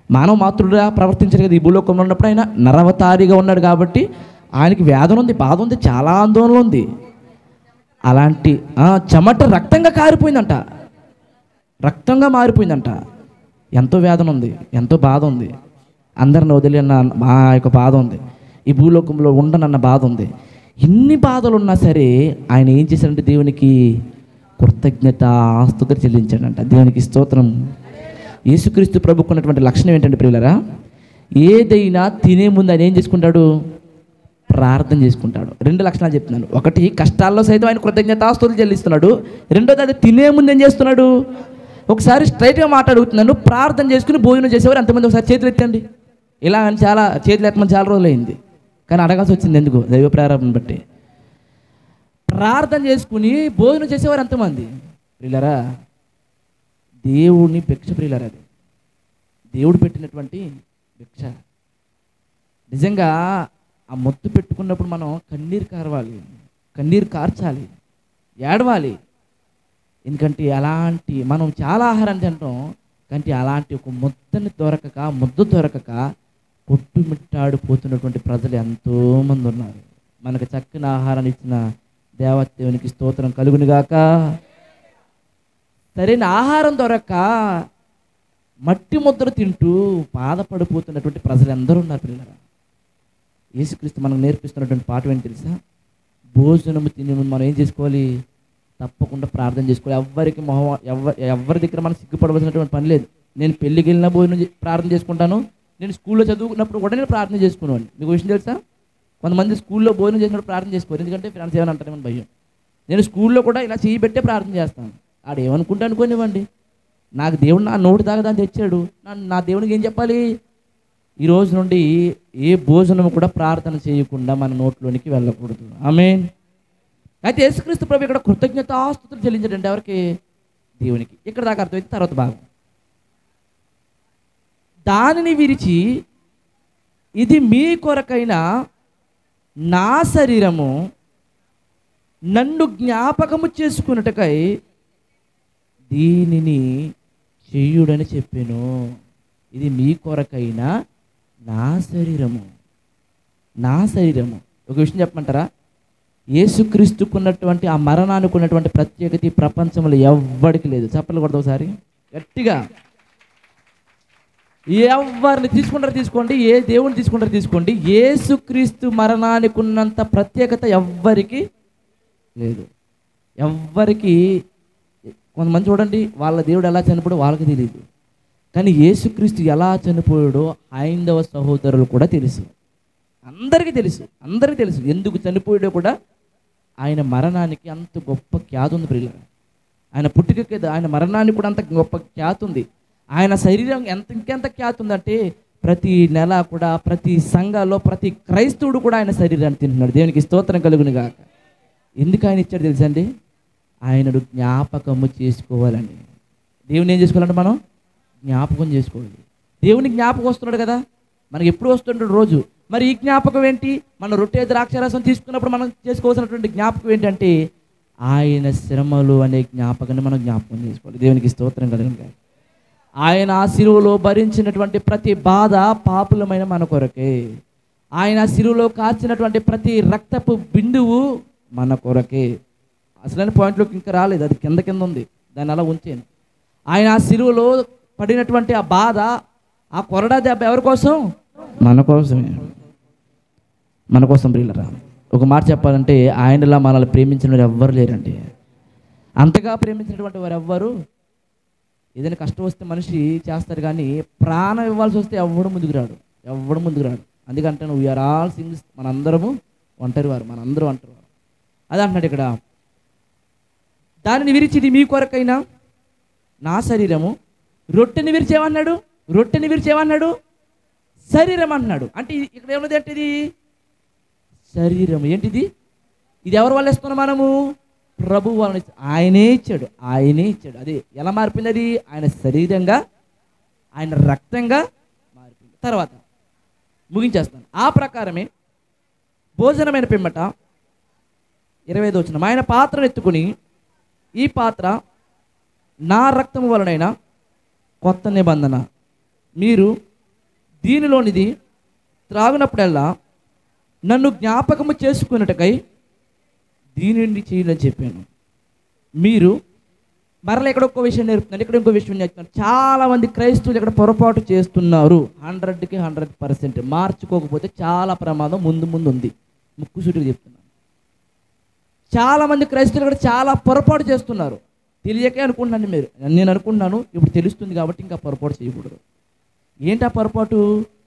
మానవ మాతృడుగా ప్రవర్తించారు కదా ఈ భూలోకంలో ఉన్నప్పుడు ఆయన నరవతారిగా ఉన్నాడు కాబట్టి ఆయనకి వేదన ఉంది బాధ ఉంది చాలా ఆందోళన ఉంది అలాంటి ఆ, చెమట రక్తంగా కారిపోయిందంట రక్తంగా మారిపోయిందంట ఎంతో వేదన ఉంది ఎంతో బాధ ఉంది అందరిని వదిలిన మా యొక్క బాధ ఉంది ఈ భూలోకంలో ఉండనన్న బాధ ఉంది ఇన్ని బాధలు ఉన్నా సరే ఆయన ఏం చేశాడంటే దేవునికి కృతజ్ఞత ఆస్తుత చెల్లించాడంట దేవునికి స్తోత్రం యేసుక్రీస్తు ప్రభుకున్నటువంటి లక్షణం ఏంటంటే ప్రియులరా ఏదైనా తినే ముందు ఆయన ఏం చేసుకుంటాడు ప్రార్థన చేసుకుంటాడు రెండు లక్షణాలు చెప్తున్నాను ఒకటి కష్టాల్లో సైతం ఆయన కృతజ్ఞతాస్తుతులు చెల్లిస్తున్నాడు రెండోది అది తినే ముందు ఏం చేస్తున్నాడు ఒకసారి స్ట్రైట్గా మాట్లాడుతున్నాను ప్రార్థన చేసుకుని భోజనం చేసేవారు ఎంతమంది ఒకసారి చేతులు ఎత్తండి ఇలా అని చాలా చేతులు ఎత్తమని చాలా రోజులు అయింది కానీ అడగాల్సి వచ్చింది ఎందుకు దైవ ప్రారంభం బట్టి ప్రార్థన చేసుకుని భోజనం చేసేవారు ఎంతమంది ప్రియులరా దేవుడిని భిక్ష ప్రియులరా అది దేవుడు పెట్టినటువంటి భిక్ష నిజంగా ఆ మొత్తు పెట్టుకున్నప్పుడు మనం కన్నీరు కారవాలి కన్నీరు కార్చాలి ఏడవాలి ఎందుకంటే అలాంటి మనం చాలా ఆహారం తింటాం కానీ అలాంటి ఒక ముద్దని దొరకక ముద్ద దొరకక కొట్టుమిట్టాడిపోతున్నటువంటి ప్రజలు ఎంతోమంది ఉన్నారు మనకు చక్కని ఆహారాన్ని ఇచ్చిన దేవదేవునికి స్తోత్రం కలుగునిగాక సరైన ఆహారం దొరక్క మట్టి ముద్దలు తింటూ బాధపడిపోతున్నటువంటి ప్రజలు ఎందరూ ఉన్నారు పిల్లరా యేసుక్రీస్తు మనకు నేర్పిస్తున్నటువంటి పాఠం ఏంటి తెలుసా భోజనము తినే ముందు మనం ఏం చేసుకోవాలి తప్పకుండా ప్రార్థన చేసుకోవాలి ఎవ్వరికి మొహం ఎవ్వ ఎవరి దగ్గర మనం సిగ్గుపడవలసినటువంటి పని లేదు నేను పెళ్ళికి వెళ్ళిన భోజనం చే- ప్రార్థన చేసుకుంటాను నేను స్కూల్లో చదువుకున్నప్పుడు కూడా నేను ప్రార్థన చేసుకునేవాడిని మీకు విషయం తెలుసా కొంతమంది స్కూల్లో భోజనం చేసినప్పుడు ప్రార్థన చేసుకోరు ఎందుకంటే ఫ్రెండ్స్ ఏమైనా అంటారేమని భయం నేను స్కూల్లో కూడా ఇలా చేయి పెట్టే ప్రార్థన చేస్తాను ఆడు ఏమనుకుంటా అనుకోనివ్వండి నాకు దేవుడు నా నోటి దాకా దాన్ని తెచ్చాడు నా నా దేవునికి ఏం చెప్పాలి ఈ రోజు నుండి ఏ భోజనం కూడా ప్రార్థన చేయకుండా మన నోట్లోనికి వెళ్ళకూడదు ఆమె అయితే యేసుక్రీస్తు ప్రభు ఇక్కడ కృతజ్ఞతాస్తుతులు చెల్లించడండి ఎవరికి దేవునికి ఇక్కడ దాకా అర్థమైతే తర్వాత భాగం దానిని విరిచి ఇది మీ కొరకైన నా శరీరము నన్ను జ్ఞాపకము చేసుకున్నటకై దీనిని చెయ్యుడని చెప్పాను ఇది మీ కొరకైన నా శరీరము నా శరీరము ఒక విషయం చెప్పమంటారా యేసుక్రీస్తుకున్నటువంటి ఆ మరణానికి ఉన్నటువంటి ప్రత్యేకత ఈ ప్రపంచంలో ఎవ్వడికి లేదు చెప్పలు కూడా ఒకసారి గట్టిగా ఎవరిని తీసుకుంటారో తీసుకోండి ఏ దేవుని తీసుకుంటారో తీసుకోండి యేసుక్రీస్తు మరణానికి ఉన్నంత ప్రత్యేకత ఎవ్వరికి లేదు ఎవ్వరికి కొంతమంది చూడండి వాళ్ళ దేవుడు ఎలా చనిపోయాడో వాళ్ళకి తెలియదు కానీ యేసుక్రీస్తు ఎలా చనిపోయాడో హైందవ సహోదరులు కూడా తెలుసు అందరికీ తెలుసు అందరికీ తెలుసు ఎందుకు చనిపోయాడో కూడా ఆయన మరణానికి అంత గొప్ప ఖ్యాతి ఉంది ప్రియుల ఆయన పుట్టుకకి ఆయన మరణానికి కూడా అంత గొప్ప ఖ్యాతి ఉంది ఆయన శరీరం ఎంత ఇంకెంత ఖ్యాతి ఉందంటే ప్రతి నెల కూడా ప్రతి సంఘాల్లో ప్రతి క్రైస్తవుడు కూడా ఆయన శరీరాన్ని తింటున్నాడు దేవునికి స్తోత్రం కలుగును గాక ఎందుకు ఆయన ఇచ్చాడు తెలుసండి ఆయనను జ్ఞాపకము చేసుకోవాలండి దేవుని ఏం చేసుకోవాలంటే మనం జ్ఞాపకం చేసుకోవాలి దేవుని జ్ఞాపకం వస్తున్నాడు కదా మనకి ఎప్పుడు వస్తుంటాడు రోజు మరి ఈ జ్ఞాపకం ఏంటి మన రొట్టె ద్రాక్షరసం తీసుకున్నప్పుడు మనం చేసుకోవాల్సినటువంటి జ్ఞాపకం ఏంటంటే ఆయన శ్రమలు అనే జ్ఞాపకాన్ని మనం జ్ఞాపకం చేసుకోవాలి దేవునికి స్తోత్రం కలిగిన ఆయన ఆ శిలువలో భరించినటువంటి ప్రతి బాధ పాపులమైన మన కొరకే ఆయన ఆ శిలువలో కాచినటువంటి ప్రతి రక్తపు బిందువు మన కొరకే అసలైన పాయింట్లోకి ఇంకా రాలేదు అది కింద కింద ఉంది దాన్ని అలా ఉంచాను ఆయన ఆ శిలువలో పడినటువంటి ఆ బాధ ఆ కొరడా దెబ్బ ఎవరి కోసం మన కోసమే మన కోసం ప్రియులరా ఒక మాట చెప్పాలంటే ఆయనలా మనల్ని ప్రేమించిన వారు ఎవ్వరు లేరండి అంతగా ప్రేమించినటువంటి వారు ఎవ్వరు ఏదైనా కష్టం వస్తే మనిషి చేస్తారు కానీ ప్రాణం ఇవ్వాల్సి వస్తే ఎవ్వడు ముందుకు రాడు ఎవ్వడు ముందుకు రాడు అందుకంటే నువ్వు వీఆర్ ఆల్ సింగ్స్ మనందరము ఒంటరి వారు మనందరూ ఒంటరి వారు అదే అంటున్నాడు ఇక్కడ దానిని విరిచిది మీ కొరకైనా నా శరీరము రొట్టెని విరిచేమన్నాడు రొట్టెని విరిచేమన్నాడు శరీరం అన్నాడు అంటే ఇది- ఇక్కడ ఏమన్నది అంటే ఇది శరీరం ఏంటిది ఇది ఎవరి వల్ల ఇస్తున్నాం మనము ప్రభు వలన ఇచ్చ- ఆయనే ఇచ్చాడు ఆయనే ఇచ్చాడు అది ఎలా మారిపోయింది అది ఆయన శరీరంగా ఆయన రక్తంగా మారిపోయింది తర్వాత ముగించేస్తాను ఆ ప్రకారమే భోజనమైన పిమ్మట ఇరవై ఐదు వచ్చిన ఆయన పాత్రను ఎత్తుకుని ఈ పాత్ర నా రక్తము వలనైన కొత్త నిబంధన మీరు దీనిలోనిది త్రాగునప్పుడల్లా నన్ను జ్ఞాపకము చేసుకున్నటకై దీనిని చేయాలని చెప్పాను మీరు మరలా ఇక్కడ ఒక్క విషయం నేర్పుతున్నారు ఇక్కడ ఇంకో విషయం నేర్పుతున్నారు చాలా మంది క్రైస్తవులు ఇక్కడ పొరపాటు చేస్తున్నారు హండ్రెడ్కి హండ్రెడ్ పర్సెంట్ మార్చుకోకపోతే చాలా ప్రమాదం ముందు ముందు ఉంది ముక్కుసూటిగా చెప్తున్నాను చాలా మంది క్రైస్తవులు ఇక్కడ చాలా పొరపాటు చేస్తున్నారు తెలియకే అనుకుంటున్నాను మీరు నేను అనుకుంటున్నాను ఇప్పుడు తెలుస్తుంది కాబట్టి ఇంకా పొరపాటు చేయకూడదు ఏంటి ఆ పొరపాటు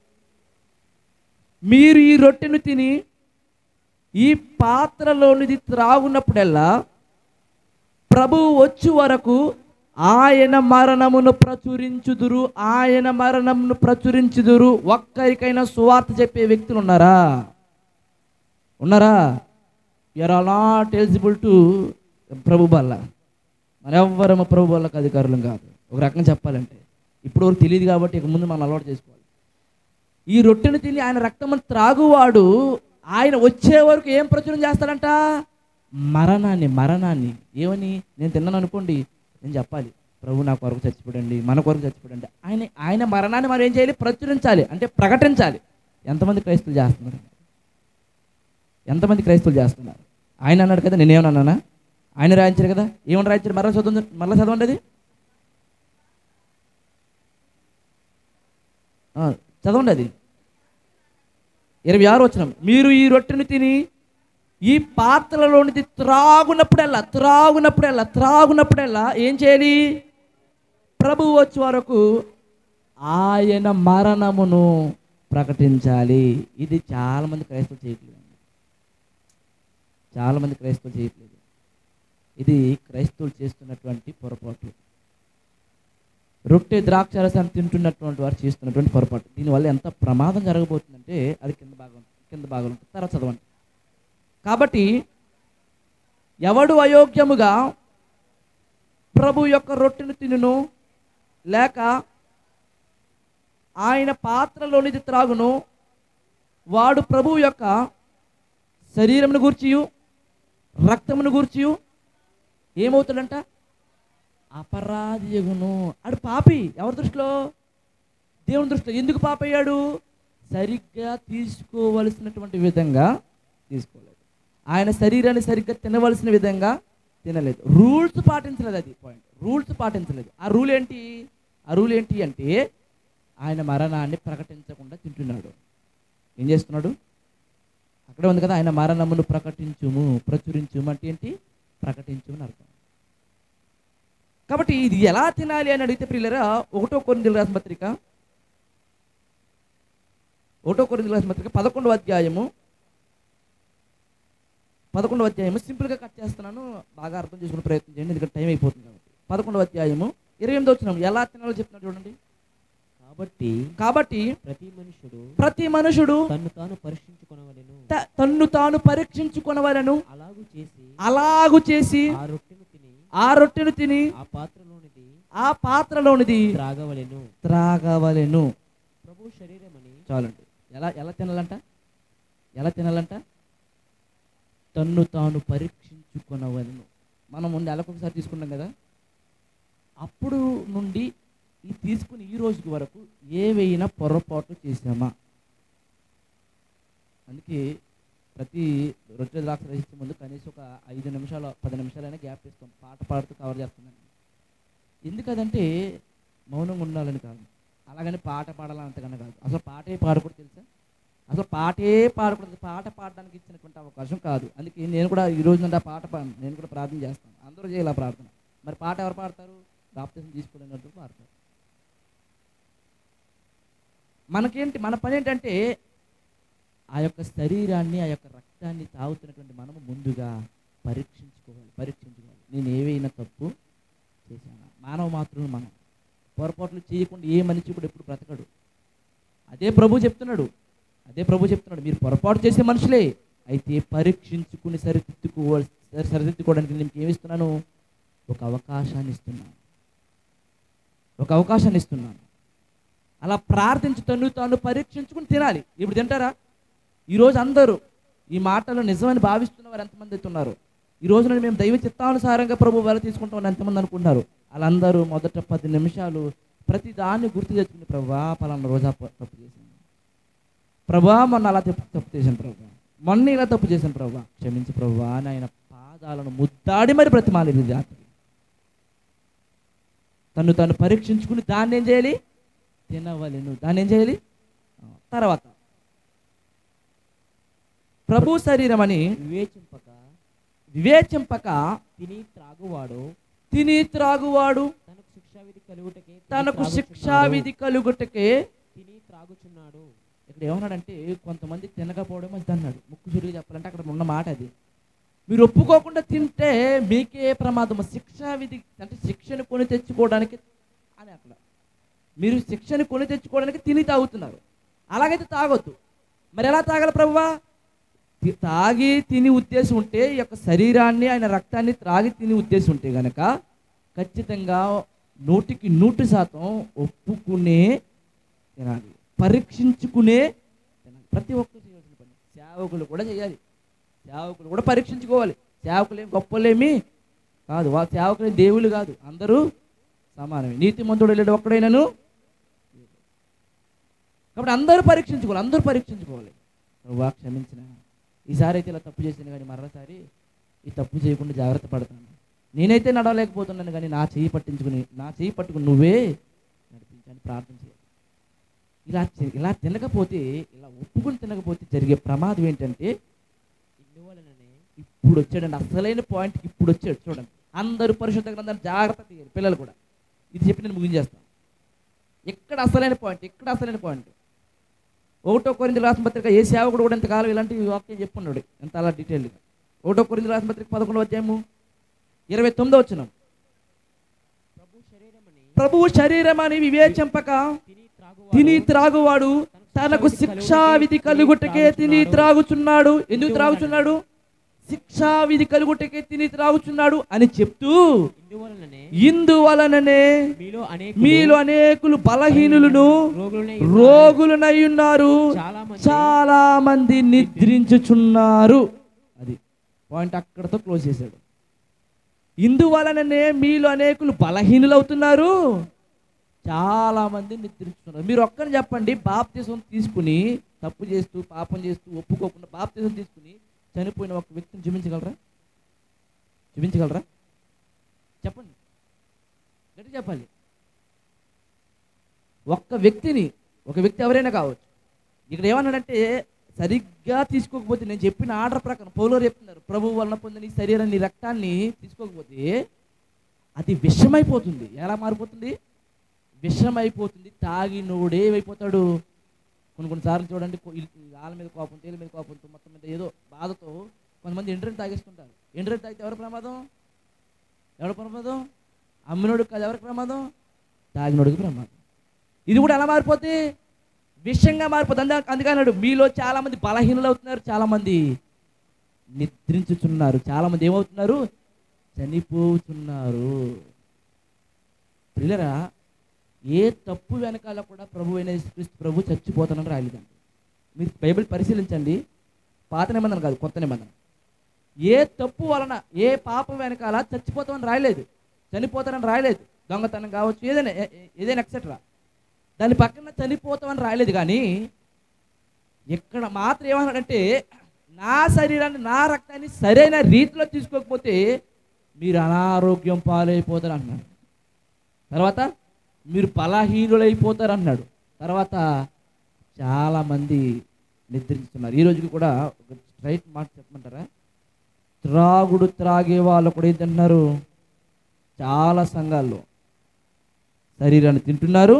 మీరు ఈ రొట్టెను తిని ఈ పాత్రలోనిది త్రాగున్నప్పుడల్లా ప్రభువు వచ్చు వరకు ఆయన మరణమును ప్రచురించుదురు ఆయన మరణమును ప్రచురించుదురు ఒక్కరికైనా సువార్త చెప్పే వ్యక్తులు ఉన్నారా ఉన్నారా you are all not eligible to ప్రభు బల్ల మరెవ్వరము ప్రభు బల్లకు అధికారులం కాదు ఒక రకంగా చెప్పాలంటే ఇప్పుడు వరకు తెలియదు కాబట్టి ఇక ముందు మనం అలవాటు చేసుకోవాలి ఈ రొట్టెను తిని ఆయన రక్తమును త్రాగువాడు ఆయన వచ్చే వరకు ఏం ప్రచురం చేస్తాడంట మరణాన్ని మరణాన్ని ఏమని నేను తిన్నాను అనుకోండి నేను చెప్పాలి ప్రభు నా కొరకు చచ్చిపోడండి మన కొరకు చచ్చిపోడండి ఆయన ఆయన మరణాన్ని మనం ఏం చేయాలి ప్రచురించాలి అంటే ప్రకటించాలి ఎంతమంది క్రైస్తులు చేస్తున్నారు ఎంతమంది క్రైస్తువులు చేస్తున్నారు ఆయన అన్నాడు కదా నేనేమన్నానా ఆయన రాయించారు కదా ఏమని రాయించారు మరలా చదువు మరలా చదవండి అది ఆ, చదవండి అది ఇరవై ఆరు వచ్చిన మీరు ఈ రొట్టెను తిని ఈ పాత్రలోనిది త్రాగునప్పుడల్లా త్రాగునప్పుడల్లా త్రాగునప్పుడల్లా ఏం చేయాలి ప్రభువు వచ్చే వరకు ఆయన మరణమును ప్రకటించాలి ఇది చాలా మంది క్రైస్తవులు చేయట్లేదు చాలా మంది క్రైస్తవులు చేయట్లేదు ఇది క్రైస్తవులు చేస్తున్నటువంటి పొరపాటు రొట్టె ద్రాక్షరసాన్ని తింటున్నటువంటి వారు చేస్తున్నటువంటి పొరపాటు దీనివల్ల ఎంత ప్రమాదం జరగబోతుందంటే అది కింద భాగం కింద భాగం ఉంటుంది తర్వాత చదవండి కాబట్టి ఎవడు అయోగ్యముగా ప్రభు యొక్క రొట్టెను తినును లేక ఆయన పాత్రలోనిది త్రాగును వాడు ప్రభు యొక్క శరీరమును గూర్చియు రక్తమును గూర్చియు ఏమవుతాడంట అపరాధియగును ఆడు పాపి ఎవరి దృష్టిలో దేవుని దృష్టిలో ఎందుకు పాప అయ్యాడు సరిగ్గా తీసుకోవలసినటువంటి విధంగా తీసుకోలేదు ఆయన శరీరాన్ని సరిగ్గా తినవలసిన విధంగా తినలేదు రూల్స్ పాటించలేదు అది పాయింట్ రూల్స్ పాటించలేదు ఆ రూల్ ఏంటి ఆ రూల్ ఏంటి అంటే ఆయన మరణాన్ని ప్రకటించకుండా తింటున్నాడు ఏం చేస్తున్నాడు అక్కడే ఉంది కదా ఆయన మరణమును ప్రకటించుము ప్రచురించుము అంటే ఏంటి ప్రకటించుము అని అర్థం కాబట్టి ఇది ఎలా తినాలి అని అడిగితే ప్రియులరా ఒకటో కొరిందుల రాసిన పత్రిక ఒకటో కొరిందుల రాసిన పత్రిక పదకొండవ అధ్యాయము పదకొండవ అధ్యాయము సింపుల్గా కట్ చేస్తున్నాను బాగా అర్థం చేసుకునే ప్రయత్నం చేయండి ఎందుకంటే టైం అయిపోతుంది కాబట్టి పదకొండవ అధ్యాయము ఇరవై ఎనిమిది వచ్చినాం ఎలా తినాలో చెప్తున్నాడు చూడండి కాబట్టి కాబట్టి ప్రతి మనుషుడు ప్రతి మనుషుడు తన్ను తాను పరీక్షించుకొనవలెను త- తన్ను తాను పరీక్షించుకొనవలను అలాగు చేసి అలాగు చేసి ఆ రొట్టెను తిని ఆ రొట్టెను తిని ఆ పాత్రలోనిది ఆ పాత్రలోనిది త్రాగవలెను త్రాగవలెను ప్రభు శరీరమని చాలండి ఎలా ఎలా తినాలంట ఎలా తినాలంట తన్ను తాను పరీక్షించుకొనవలను మనం ముందు నెలకొకసారి తీసుకున్నాం కదా అప్పుడు నుండి ఈ తీసుకుని ఈ రోజుకి వరకు ఏవైనా పొరపాట్లు చేసామా అందుకే ప్రతి రొట్టె ద్రాక్ష రహించే ముందు కనీసం ఒక ఐదు నిమిషాలు పది నిమిషాలైనా గ్యాప్ ఇస్తాం పాట పాడుతూ కవర్ చేస్తున్నాను ఎందుకదంటే మౌనంగా ఉండాలని కాదు అలాగని పాట పాడాలని అంతకన్నా కాదు అసలు పాటే పాడకూడదు తెలుసా అసలు పాటే పాడకూడదు పాట పాడడానికి ఇచ్చినటువంటి అవకాశం కాదు అందుకే నేను కూడా ఈ రోజు నుండి ఆ పాట పా నేను కూడా ప్రార్థన చేస్తాను అందరూ చేయాలి ఆ ప్రార్థన మరి పాట ఎవరు పాడతారు బాప్తిజం తీసుకోలేనట్టు పాడతారు మనకేంటి మన పని ఏంటంటే ఆ యొక్క శరీరాన్ని ఆ యొక్క రక్తాన్ని తాగుతున్నటువంటి మనము ముందుగా పరీక్షించుకోవాలి పరీక్షించుకోవాలి నేను ఏవైనా తప్పు చేశానా మానవ మాత్రులు మనం పొరపాట్లు చేయకుండా ఏ మనిషి కూడా ఎప్పుడు బ్రతకడు అదే ప్రభు చెప్తున్నాడు అదే ప్రభు చెప్తున్నాడు మీరు పొరపాటు చేసే మనుషులే అయితే పరీక్షించుకుని సరిదిద్దుకోవాలి సరి- సరిదిద్దుకోవడానికి నేను మీకు ఏమిస్తున్నాను ఒక అవకాశాన్ని ఇస్తున్నాను ఒక అవకాశాన్ని ఇస్తున్నాను అలా ప్రార్థించి తను తాను పరీక్షించుకుని తినాలి ఇప్పుడు తింటారా ఈరోజు అందరూ ఈ మాటలు నిజమని భావిస్తున్న వారు ఎంతమంది అయితే ఉన్నారు ఈ రోజున మేము దైవ చిత్తానుసారంగా ప్రభు వేల తీసుకుంటామని ఎంతమంది అనుకుంటున్నారు వాళ్ళందరూ మొదట పది నిమిషాలు ప్రతి దాన్ని గుర్తు తెచ్చుకుని ప్రభా పలానా రోజా ప- తప్పు చేసింది ప్రభా మొన్న అలా తప్పు తప్పు చేశాను ప్రభా మొన్న ఇలా తప్పు చేశాను ప్రభా క్షమించు ప్రభా అని ఆయన పాదాలను ముద్దాడి మరి బ్రతిమాలేదు రాత్రి తను తను పరీక్షించుకుని దాన్ని ఏం చేయాలి తినవలెను దాన్ని ఏం చేయాలి ఆ, తర్వాత ప్రభు శరీరం అని వివేచింపక వివేచింపక తిని త్రాగువాడు తిని త్రాగువాడు తనకు శిక్షావిధి కలుగుటకే తిని తనకు త్రాగుచున్నాడు. శిక్షావిధి కలుగుటకే తిని త్రాగుచున్నాడు ఇక్కడ ఏమన్నాడంటే కొంతమంది తినకపోవడం మంచిది అన్నాడు ముక్కు చురుగు చెప్పాలంటే అక్కడ ఉన్న మాట అది మీరు ఒప్పుకోకుండా తింటే మీకే ప్రమాదం శిక్షా విధి అంటే శిక్షను కొని తెచ్చుకోవడానికి అని అక్కడ మీరు శిక్షను కొని తెచ్చుకోవడానికి తిని తాగుతున్నారు అలాగైతే తాగొద్దు మరి ఎలా తాగాలి ప్రభువా తి- తాగి తిని ఉద్దేశం ఉంటే ఈ యొక్క శరీరాన్ని ఆయన రక్తాన్ని త్రాగి తిని ఉద్దేశం ఉంటే గనక ఖచ్చితంగా నూటికి నూటి శాతం ఒప్పుకునే తినాలి పరీక్షించుకునే తినాలి ప్రతి ఒక్కరు చేయాల్సిన పని సేవకులు కూడా చేయాలి సేవకులు కూడా పరీక్షించుకోవాలి సేవకులు ఏం గొప్పలేమి కాదు వా సేవకులు దేవుళ్ళు కాదు అందరూ సమానమే నీతిమంతుడు లేడు ఒక్కడైనను కాబట్టి అందరూ పరీక్షించుకోవాలి అందరూ పరీక్షించుకోవాలి వా క్షమించిన ఈసారి అయితే ఇలా తప్పు చేసిన కానీ మరోసారి ఈ తప్పు చేయకుండా జాగ్రత్త పడతాను నేనైతే నడవలేకపోతున్నాను కానీ నా చెయ్యి పట్టించుకుని నా చెయ్యి పట్టుకుని నువ్వే నడిపించని ప్రార్థన చేయాలి ఇలా చే- ఇలా తినకపోతే ఇలా ఒప్పుకుని తినకపోతే జరిగే ప్రమాదం ఏంటంటే ఇందువలననే ఇప్పుడు వచ్చాడండి అసలైన పాయింట్కి ఇప్పుడు వచ్చాడు చూడండి అందరూ పరిశుద్ధ గ్రంథాన్ని జాగ్రత్త తీయాలి పిల్లలు కూడా ఇది చెప్పి నేను ముగించేస్తాను ఎక్కడ అసలైన పాయింట్ ఎక్కడ అసలైన పాయింట్ ఒకటో కొరింది రాసిన పత్రిక ఏ సేవకుడు కూడా ఇంతకాలం ఇలాంటి వాక్యం చెప్పున్నాడు ఎంత అలా డీటెయిల్గా ఒకటో కొరింది రాసిన పత్రిక పదకొండు అధ్యాయము ఇరవై తొమ్మిదో వచ్చిన ప్రభు శరీరమని ప్రభువు శరీరం అని వివేచింపక తిని త్రాగువాడు తిని త్రాగువాడు తనకు శిక్షా విధి కలుగుటకే తిని త్రాగుచున్నాడు ఎందుకు త్రాగుచున్నాడు శిక్షా విధి కలుగుటకే తిని త్రాగుచున్నాడు అని చెప్తూ ఇందువలననే ఇందువలననే మీలో అనేక మీలో అనేకులు బలహీనులను రోగులనే రోగులనై ఉన్నారు చాలా మంది చాలా మంది నిద్రించుచున్నారు అది పాయింట్ అక్కడతో క్లోజ్ చేశాడు ఇందువలననే మీలో అనేకులు బలహీనులు అవుతున్నారు చాలా మంది నిద్రించుతున్నారు మీరు ఒక్కరిని చెప్పండి బాప్తిసం తీసుకుని తప్పు చేస్తూ పాపం చేస్తూ ఒప్పుకోకుండా బాప్తిసం తీసుకుని చనిపోయిన ఒక వ్యక్తిని చూపించగలరా చూపించగలరా చెప్పండి గట్టి చెప్పాలి ఒక్క వ్యక్తిని ఒక వ్యక్తి ఎవరైనా కావచ్చు ఇక్కడ ఏమన్నాడంటే సరిగ్గా తీసుకోకపోతే నేను చెప్పిన ఆర్డర్ ప్రకారం పౌలు చెప్తున్నారు ప్రభు వలన పొందిన ఈ శరీరాన్ని ఈ రక్తాన్ని తీసుకోకపోతే అది విషమైపోతుంది ఎలా మారిపోతుంది విషమైపోతుంది తాగినోడే ఏమైపోతాడు కొన్ని కొన్నిసార్లు చూడండి కొ- ఇల్- వాళ్ళ మీద కోపం తేలి మీద కోపంతో మొత్తం మీద ఏదో బాధతో కొంతమంది ఎండ్రని తాగేస్తుంటారు ఎండ్రని తాగితే ఎవరి ప్రమాదం ఎవరి ప్రమాదం అమ్మినోడికి కాదు ఎవరికి ప్రమాదం తాగినోడికి ప్రమాదం ఇది కూడా ఎలా మారిపోతే విషయంగా మారిపోతుంది అందా అందుకే అన్నాడు మీలో చాలా మంది బలహీనులు అవుతున్నారు చాలా మంది నిద్రించుచున్నారు చాలా మంది ఏమవుతున్నారు చనిపోతున్నారు పిల్లరా ఏ తప్పు వెనకాల కూడా ప్రభు అయిన యేసుక్రీస్తు ప్రభు చచ్చిపోతానని రాయలేదండి మీరు బైబిల్ పరిశీలించండి పాత నిబంధన కాదు కొత్త నిబంధన ఏ తప్పు వలన ఏ పాపం వెనకాల చచ్చిపోతామని రాయలేదు చనిపోతానని రాయలేదు దొంగతనం కావచ్చు ఏదైనా ఏ- ఏ- ఏదైనా ఎక్సెట్రా దాని పక్కన చనిపోతామని రాయలేదు కానీ ఇక్కడ మాత్రం ఏమన్నాడంటే నా శరీరాన్ని నా రక్తాన్ని సరైన రీతిలో తీసుకోకపోతే మీరు అనారోగ్యం పాలైపోతారు అన్నాడు తర్వాత మీరు బలహీనులైపోతారు అన్నాడు తర్వాత చాలామంది నిద్రించుతున్నారు ఈ రోజుకి కూడా ఒక స్ట్రైట్ మాట చెప్పమంటారా త్రాగుడు త్రాగే వాళ్ళు కూడా ఏంటంటున్నారు చాలా సంఘాల్లో శరీరాన్ని తింటున్నారు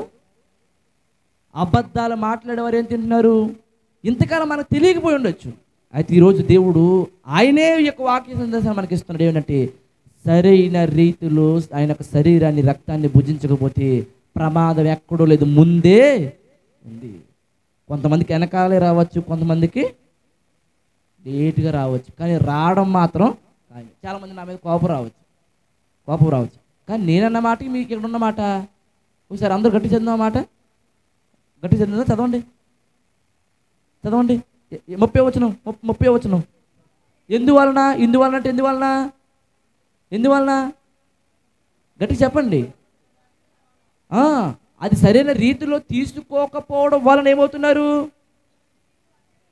అబద్ధాలు మాట్లాడేవారు ఏం తింటున్నారు ఇంతకాలం మనకు తెలియకపోయి ఉండొచ్చు అయితే ఈరోజు దేవుడు ఆయనే ఈ యొక్క వాక్య సందేశాన్ని మనకి ఇస్తున్నాడు ఏమంటే సరైన రీతిలో ఆయన యొక్క శరీరాన్ని రక్తాన్ని భుజించకపోతే ప్రమాదం ఎక్కడో లేదు ముందే ఉంది కొంతమందికి వెనకాలే రావచ్చు కొంతమందికి లేట్గా రావచ్చు కానీ రావడం మాత్రం ఖాయం. చాలామంది నా మీద కోపం రావచ్చు కోపం రావచ్చు కానీ నేనన్న మాటకి మీకు ఇక్కడ ఉన్న మాట ఒకసారి అందరూ గట్టి చదివిన మాట గట్టి చదివిందా చదవండి చదవండి ఎ- ఎ- ముప్పై వచ్చిన ముప్పై వచ్చిన ఎందువలన ఇందువలన అంటే ఎందువలన ఎందువలన గట్టి చెప్పండి ఆ, అది సరైన రీతిలో తీసుకోకపోవడం వలన ఏమవుతున్నారు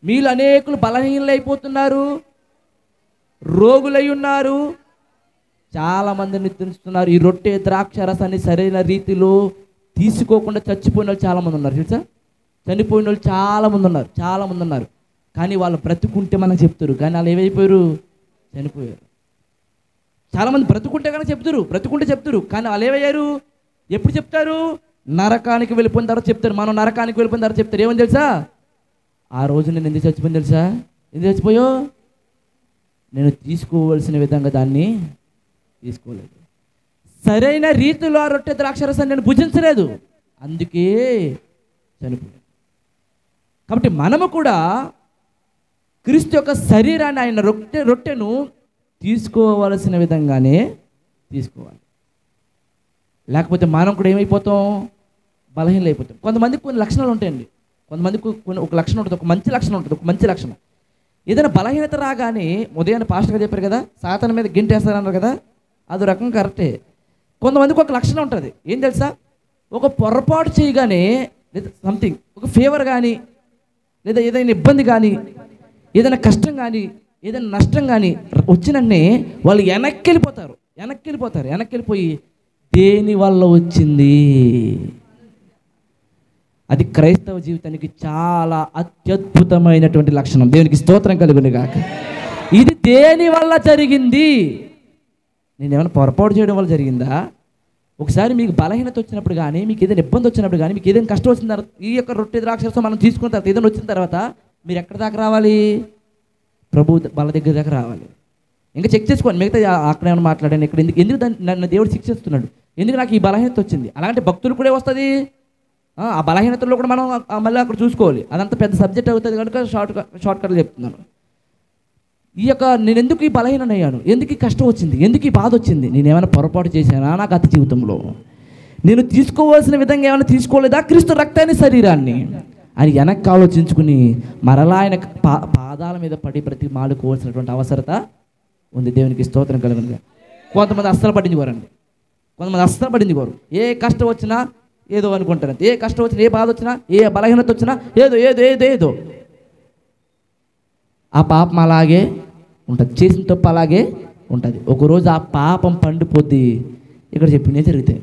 మీలో అనేకులు బలహీనలైపోతున్నారు రోగులై ఉన్నారు చాలా మంది నిద్రిస్తున్నారు ఈ రొట్టె ద్రాక్ష రసాన్ని సరైన రీతిలో తీసుకోకుండా చచ్చిపోయిన వాళ్ళు చాలా మంది ఉన్నారు తెలుసా చనిపోయిన వాళ్ళు చాలా మంది ఉన్నారు చాలా మంది ఉన్నారు కానీ వాళ్ళు బ్రతుకుంటే మనకు చెప్తారు కానీ వాళ్ళు ఏమైపోయారు చనిపోయారు చాలా మంది బ్రతుకుంటే కనుక చెప్తారు బ్రతుకుంటే చెప్తారు కానీ వాళ్ళు ఏమయ్యారు ఎప్పుడు చెప్తారు నరకానికి వెళ్ళిపోయిన తర్వాత చెప్తారు మనం నరకానికి వెళ్ళిపోయిన తర్వాత చెప్తారు ఏమని తెలుసా ఆ రోజు నేను ఎందుకు చచ్చిపోయింది తెలుసా ఎందుకు చచ్చిపోయో నేను తీసుకోవలసిన విధంగా దాన్ని తీసుకోలేదు సరైన రీతిలో ఆ రొట్టె ద్రాక్షరసాన్ని నేను భుజించలేదు అందుకే చనిపోయాను కాబట్టి మనము కూడా క్రీస్తు యొక్క శరీరాన్ని ఆయన రొట్టె రొట్టెను తీసుకోవలసిన విధంగానే తీసుకోవాలి లేకపోతే మనం కూడా ఏమైపోతాం బలహీనలు అయిపోతాం కొంతమందికి కొన్ని లక్షణాలు ఉంటాయండి కొంతమందికి కొన్ని ఒక లక్షణం ఉంటుంది ఒక మంచి లక్షణం ఉంటుంది ఒక మంచి లక్షణం ఏదైనా బలహీనత రాగానే ఉదయాన్నే పాస్టర్గా చెప్పారు కదా సాతన మీద గింటేస్తారన్నారు కదా అది రకం కరెక్టే కొంతమందికి ఒక లక్షణం ఉంటుంది ఏం తెలుసా ఒక పొరపాటు చేయగానే లేదా సంథింగ్ ఒక ఫీవర్ కానీ లేదా ఏదైనా ఇబ్బంది కానీ ఏదైనా కష్టం కానీ ఏదైనా నష్టం కానీ వచ్చినన్నే వాళ్ళు వెనక్కి వెళ్ళిపోతారు వెనక్కి వెళ్ళిపోతారు వెనక్కి వెళ్ళిపోయి దేని వల్ల వచ్చింది అది క్రైస్తవ జీవితానికి చాలా అత్యద్భుతమైనటువంటి లక్షణం దేవునికి స్తోత్రం కలుగుని గాక ఇది దేని వల్ల జరిగింది నేను ఏమైనా పొరపాటు చేయడం వల్ల జరిగిందా ఒకసారి మీకు బలహీనత వచ్చినప్పుడు కానీ మీకు ఏదైనా ఇబ్బంది వచ్చినప్పుడు కానీ మీకు ఏదైనా కష్టం వచ్చిన తర్వాత ఈ యొక్క రొట్టె ద్రాక్షరసం మనం తీసుకున్న తర్వాత ఏదైనా వచ్చిన తర్వాత మీరు ఎక్కడి దాకా రావాలి ప్రభు వాళ్ళ దగ్గర దాకా రావాలి ఇంకా చెక్ చేసుకోండి మిగతా ఆ- అక్కడ ఏమైనా మాట్లాడాను ఇక్కడ ఎందుకు ఎందుకు దాన్ని నన్ను దేవుడు శిక్షిస్తున్నాడు ఎందుకు నాకు ఈ బలహీనత వచ్చింది అలాంటి భక్తులు కూడా వస్తుంది ఆ ఆ బలహీనతల్లో కూడా మనం ఆ మళ్ళీ అక్కడ చూసుకోవాలి అదంతా పెద్ద సబ్జెక్ట్ అవుతుంది కనుక షార్ట్ షార్ట్ కట్లు చెప్తున్నాను ఈ యొక్క నేను ఎందుకు ఈ బలహీన అయ్యాను ఎందుకు ఈ కష్టం వచ్చింది ఎందుకు ఈ బాధ వచ్చింది నేను ఏమైనా పొరపాటు చేశానా నా గత జీవితంలో నేను తీసుకోవాల్సిన విధంగా ఏమైనా తీసుకోలేదా క్రీస్తు రక్తాన్ని శరీరాన్ని అని వెనక్కి ఆలోచించుకుని మరలా ఆయన పా పాదాల మీద పడి ప్రతి మాడుకోవాల్సినటువంటి అవసరత ఉంది దేవునికి స్తోత్రం కలుగునుగా కొంతమంది అస్సలు పట్టించుకోరండి కొంతమంది అస్సలు పట్టించుకోరు ఏ కష్టం వచ్చినా ఏదో అనుకుంటారు అంతే. ఏ కష్టం వచ్చినా ఏ బాధ వచ్చినా ఏ బలహీనత వచ్చినా ఏదో ఏదో ఏదో ఏదో ఆ పాపం అలాగే ఉంటుంది చేసిన తప్పు అలాగే ఉంటుంది ఒకరోజు ఆ పాపం పండిపోద్ది ఇక్కడ చెప్పినే జరుగుతాయి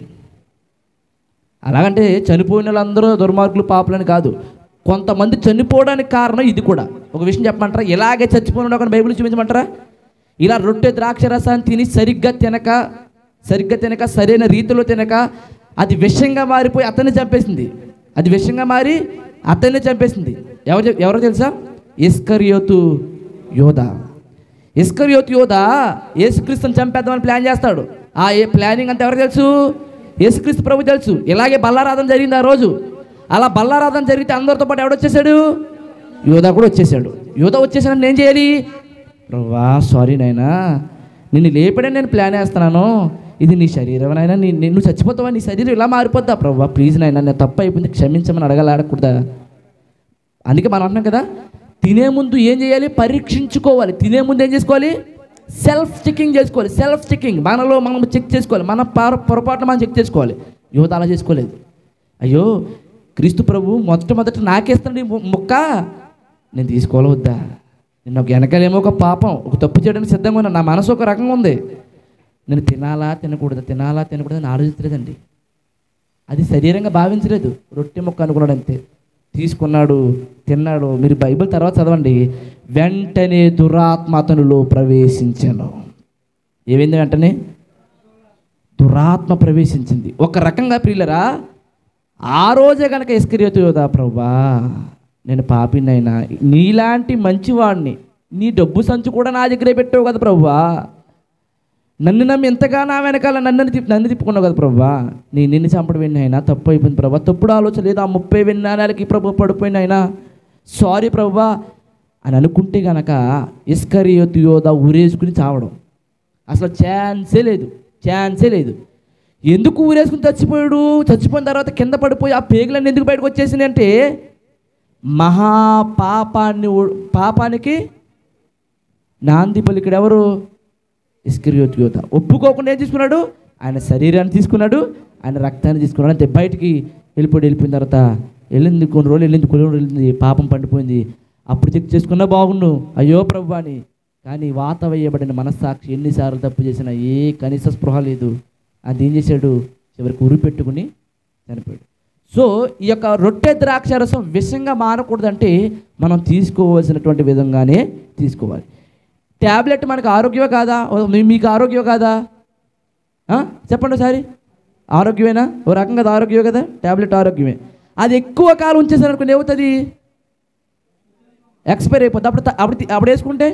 అలాగంటే చనిపోయిన వాళ్ళందరూ దుర్మార్గులు పాపులని కాదు కొంతమంది చనిపోవడానికి కారణం ఇది కూడా ఒక విషయం చెప్పమంటారా ఇలాగే చచ్చిపోయిన ఒక బైబిల్ చూపించమంటారా ఇలా రొట్టె ద్రాక్ష రసాన్ని తిని సరిగ్గా తినక సరిగ్గా తినక సరైన రీతిలో తినక అది విషంగా మారిపోయి అతన్ని చంపేసింది అది విషంగా మారి అతన్ని చంపేసింది ఎవరు చెప్- ఎవరో తెలుసా ఇస్కరియోతు యోధ ఇస్కరియోతు యోధ యేసుక్రీస్తుని చంపేద్దామని ప్లాన్ చేస్తాడు ఆ ఏ ప్లానింగ్ అంతా ఎవరికి తెలుసు యేసుక్రీస్తు ప్రభు తెలుసు ఇలాగే బల్లారాధన జరిగింది ఆ రోజు అలా బల్లారాధన జరిగితే అందరితో పాటు ఎవడొచ్చేసాడు యోధ కూడా వచ్చేసాడు యోధ వచ్చేసాడు నేను చేయాలి ప్రభా సారీ నాయనా నిన్ను లేపడని నేను ప్లాన్ వేస్తున్నాను ఇది నీ శరీరం నాయనా నీ నిన్ను చచ్చిపోతావా నీ శరీరం ఇలా మారిపోద్దా ప్రభా ప్లీజ్ నాయనా నేను తప్పు అయిపోయింది క్షమించమని అడగాలి అడగకూడదా అందుకే మనం అంటున్నాం కదా తినే ముందు ఏం చేయాలి పరీక్షించుకోవాలి తినే ముందు ఏం చేసుకోవాలి సెల్ఫ్ చెకింగ్ చేసుకోవాలి సెల్ఫ్ చెకింగ్ మనలో మనం చెక్ చేసుకోవాలి మన పొర పొరపాటున మనం చెక్ చేసుకోవాలి యువత అలా చేసుకోలేదు అయ్యో క్రీస్తు ప్రభు మొట్టమొదట నాకేస్తాడు ఈ ము- ముక్క నేను తీసుకోవాలి వద్దా నేను ఒక వెనకాలేమో ఒక పాపం ఒక తప్పు చేయడానికి సిద్ధంగా ఉన్నా నా మనసు ఒక రకంగా ఉంది నేను తినాలా తినకూడదా తినాలా తినకూడదా అని ఆలోచించలేదండి అది శరీరంగా భావించలేదు రొట్టె ముక్క అనుకున్నాడు అంతే తీసుకున్నాడు తిన్నాడు మీరు బైబిల్ తర్వాత చదవండి వెంటనే దురాత్మ అతనిలో ప్రవేశించాను ఏమైంది వెంటనే దురాత్మ ప్రవేశించింది ఒక రకంగా ప్రియులరా ఆ రోజే కనుక ఇస్కరియోతు యోధా ప్రభా నేను పాపినైనా నీలాంటి మంచివాడిని నీ డబ్బు సంచు కూడా నా దగ్గరే పెట్టావు కదా ప్రభువా నన్ను నమ్మి ఎంతగా నా వెనకాల నన్ను తిప్పి నన్ను తిప్పుకున్నావు కదా ప్రభా నీ నిన్ను చంపడం విన్న అయినా తప్పు అయిపోయింది ప్రభా తప్పుడు ఆలోచన లేదు ఆ ముప్పై విన్నానాలకి ప్రభు పడిపోయిన అయినా సారీ ప్రభా అని అనుకుంటే గనక ఇస్కరియోతు యోధ ఊరేసుకుని చావడం అసలు ఛాన్సే లేదు ఛాన్సే లేదు ఎందుకు ఊరేసుకుని చచ్చిపోయాడు చచ్చిపోయిన తర్వాత కింద పడిపోయి ఆ పేగులన్నీ ఎందుకు బయటకు వచ్చేసింది అంటే మహా పాపాన్ని ఓ- పాపానికి నాంది పలికిడు ఎవరు ఇస్కిరియోత్ యోధ ఒప్పుకోకుండా ఏం తీసుకున్నాడు ఆయన శరీరాన్ని తీసుకున్నాడు ఆయన రక్తాన్ని తీసుకున్నాడు అంతే బయటికి వెళ్ళిపోయి వెళ్ళిపోయిన తర్వాత వెళ్ళింది కొన్ని రోజులు వెళ్ళింది కొన్ని రోజులు వెళ్ళింది పాపం పండిపోయింది అప్పుడు చెక్ చేసుకున్నా బాగుండు అయ్యో ప్రభు అని కానీ వాత వేయబడిన మనస్సాక్షి ఎన్నిసార్లు తప్పు చేసినా ఏ కనీస స్పృహ లేదు అది ఏం చేశాడు చివరికి ఉరి పెట్టుకుని చనిపోయాడు సో ఈ యొక్క రొట్టె ద్రాక్ష రసం విషంగా మారకూడదంటే మనం తీసుకోవాల్సినటువంటి విధంగానే తీసుకోవాలి ట్యాబ్లెట్ మనకు ఆరోగ్యమే కాదా ఓ, మీ- మీకు ఆరోగ్యం కాదా ఆ? చెప్పండి ఒకసారి ఆరోగ్యమేనా ఓ రకంగా అది ఆరోగ్యమే కదా ట్యాబ్లెట్ ఆరోగ్యమే అది ఎక్కువ కాలం ఉంచేసారనుకోండి ఏమవుతుంది ఎక్స్పైర్ అయిపోద్ది అప్పుడు త- అప్పుడు తి- అప్పుడు వేసుకుంటే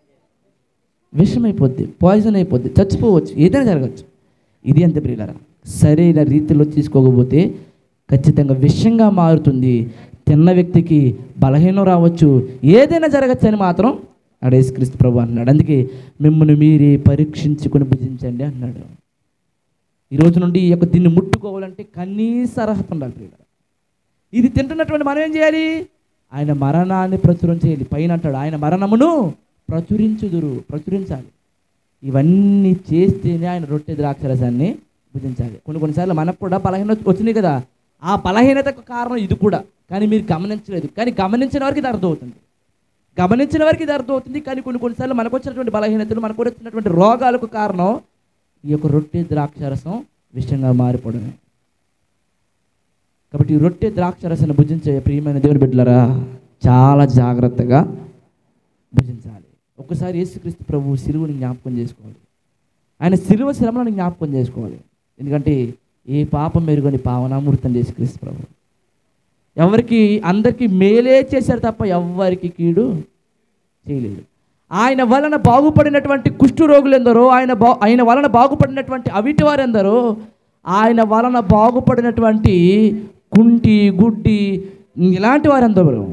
విషం అయిపోద్ది పాయిజన్ అయిపోద్ది చచ్చిపోవచ్చు ఏదైనా జరగచ్చు ఇది అంతే ప్రియులరా సరైన రీతిలో తీసుకోకపోతే ఖచ్చితంగా విషంగా మారుతుంది తిన్న వ్యక్తికి బలహీనం రావచ్చు ఏదైనా జరగచ్చు అని మాత్రం అక్కడ యేసుక్రీస్తు ప్రభు అన్నాడు అందుకే మిమ్మల్ని మీరే పరీక్షించుకొని భుజించండి అన్నాడు ఈ రోజు నుండి ఈ యొక్క దీన్ని ముట్టుకోవాలంటే కనీస అర్హత ఉండాలి ప్రియులరా ఇది తింటున్నటువంటి మనం ఏం చేయాలి ఆయన మరణాన్ని ప్రచురం చేయాలి పైన అంటాడు ఆయన మరణమును ప్రచురించుదురు ప్రచురించాలి ఇవన్నీ చేస్తేనే ఆయన రొట్టె ద్రాక్షరసాన్ని భుజించాలి కొన్ని కొన్నిసార్లు మనకు కూడా బలహీనత వచ్చినాయి కదా ఆ బలహీనతకు కారణం ఇది కూడా కానీ మీరు గమనించలేదు కానీ గమనించిన వారికి ఇది అర్థమవుతుంది గమనించిన వారికి ఇది అర్థమవుతుంది కానీ కొన్ని కొన్నిసార్లు మనకు వచ్చినటువంటి బలహీనతలు మనకు వచ్చినటువంటి రోగాలకు కారణం ఈ యొక్క రొట్టె ద్రాక్షరసం విషయంగా మారిపోవడమే కాబట్టి ఈ రొట్టె ద్రాక్షరసాన్ని భుజించే ప్రియమైన దేవుని బిడ్డలరా చాలా జాగ్రత్తగా భుజించాలి ఒక్కసారి యేసుక్రీస్తు ప్రభు సిలువని జ్ఞాపకం చేసుకోవాలి ఆయన సిలువ శ్రమలను జ్ఞాపకం చేసుకోవాలి ఎందుకంటే ఏ పాపం మెరుగని పావనామూర్తం యేసుక్రీస్తు ప్రభు ఎవరికి అందరికీ మేలే చేశారు తప్ప ఎవ్వరికి కీడు చేయలేడు ఆయన వలన బాగుపడినటువంటి కుష్ఠు రోగులు ఎందరో ఆయన బా ఆయన వలన బాగుపడినటువంటి అవిటి వారు ఎందరో ఆయన వలన బాగుపడినటువంటి కుంటి గుడ్డి ఇలాంటి వారెందరో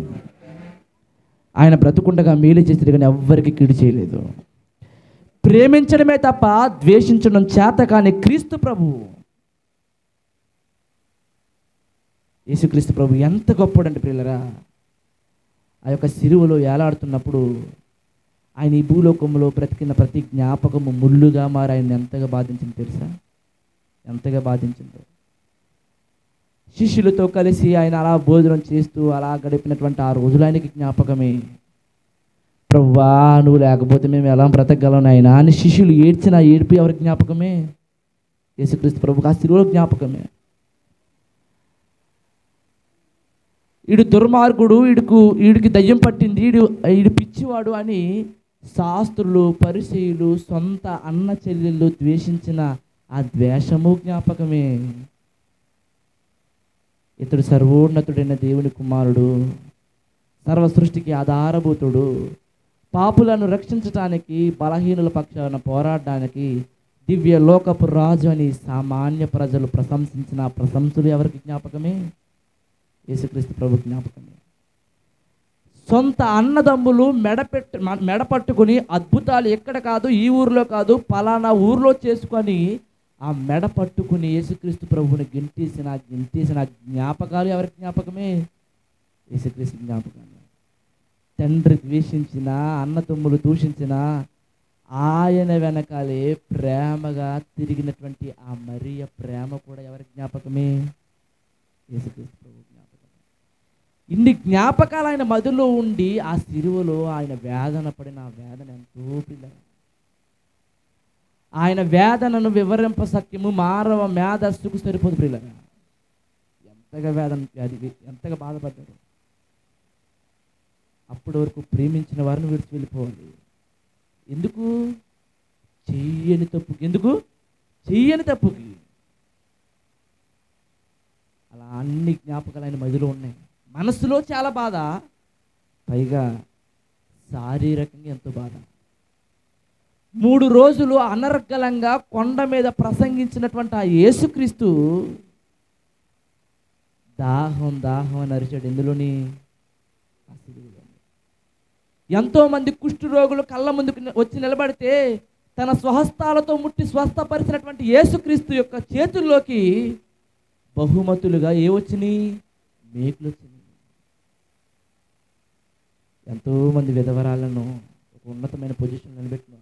ఆయన బ్రతుకుండగా మేలు చేసేది కానీ ఎవ్వరికి కీడు చేయలేదు ప్రేమించడమే తప్ప ద్వేషించడం చేత కానీ క్రీస్తు ప్రభు యేసుక్రీస్తు ప్రభు ఎంత గొప్పడంటే ప్రియులరా ఆ యొక్క సిరువలో ఏలాడుతున్నప్పుడు ఆయన ఈ భూలోకంలో బ్రతికిన ప్రతి జ్ఞాపకము ముళ్ళుగా మారి ఆయన ఎంతగా బాధించింది తెలుసా ఎంతగా బాధించిందో శిష్యులతో కలిసి ఆయన అలా భోజనం చేస్తూ అలా గడిపినటువంటి ఆ రోజులు ఆయనకి జ్ఞాపకమే ప్రవ్వా నువ్వు లేకపోతే మేము ఎలా బ్రతకగలం ఆయన అని శిష్యులు ఏడ్చిన ఆ ఏడుపు ఎవరి జ్ఞాపకమే యేసుక్రీస్తు ప్రభుకు ఆ శిలువలో జ్ఞాపకమే ఈడు దుర్మార్గుడు ఈడుకు ఈడికి దయ్యం పట్టింది ఈడు ఈడు పిచ్చివాడు అని శాస్త్రులు పరిచయులు సొంత అన్న చెల్లెళ్ళు ద్వేషించిన ఆ ద్వేషము జ్ఞాపకమే ఇతడు సర్వోన్నతుడైన దేవుని కుమారుడు సర్వ సృష్టికి ఆధారభూతుడు పాపులను రక్షించటానికి బలహీనుల పక్షాన పోరాడడానికి దివ్య లోకపు రాజు అని సామాన్య ప్రజలు ప్రశంసించిన ఆ ప్రశంసలు ఎవరికి జ్ఞాపకమే యేసుక్రీస్తు ప్రభు జ్ఞాపకమే సొంత అన్నదమ్ములు మెడపెట్టు మ- మెడ పట్టుకుని అద్భుతాలు ఎక్కడ కాదు ఈ ఊర్లో కాదు పలానా ఊర్లో చేసుకొని ఆ మెడ పట్టుకుని యేసుక్రీస్తు ప్రభువుని గింటేసిన గింటేసిన జ్ఞాపకాలు ఎవరికి జ్ఞాపకమే యేసుక్రీస్తు జ్ఞాపకమే తండ్రి ద్వేషించిన అన్నతమ్ములు దూషించిన ఆయన వెనకాలే ప్రేమగా తిరిగినటువంటి ఆ మరియ ప్రేమ కూడా ఎవరి జ్ఞాపకమే యేసుక్రీస్తు ప్రభు జ్ఞాపకమే ఇన్ని జ్ఞాపకాలు ఆయన మదిలో ఉండి ఆ సిరువలో ఆయన వేదన పడిన ఆ వేదన ఎంతో పిల్ల ఆయన వేదనను వివరింప సత్యము మానవ మేధస్సుకు సరిపోదు ప్రియులరా ఎంతగా వేదన అది ఎంతగా బాధపడ్డాడు అప్పటి వరకు ప్రేమించిన వారిని విడిచి వెళ్ళిపోవాలి ఎందుకు చెయ్యని తప్పుకి ఎందుకు చెయ్యని తప్పుకి అలా అన్ని జ్ఞాపకాలు ఆయన మదిలో ఉన్నాయి మనసులో చాలా బాధ పైగా శారీరకంగా ఎంతో బాధ మూడు రోజులు అనర్గళంగా కొండ మీద ప్రసంగించినటువంటి ఆ యేసుక్రీస్తు దాహం దాహం అని అరిచాడు ఎందులోని ఆ సిలువలోని. ఎంతో మంది కుష్ఠు రోగులు కళ్ళ ముందుకు ని- వచ్చి నిలబడితే తన స్వహస్తాలతో ముట్టి స్వస్థపరిచినటువంటి యేసుక్రీస్తు యొక్క చేతుల్లోకి బహుమతులుగా ఏ వచ్చినాయి మేకులు వచ్చినాయి ఎంతో మంది విధవరాలను ఒక ఉన్నతమైన పొజిషన్ నిలబెట్టినాడు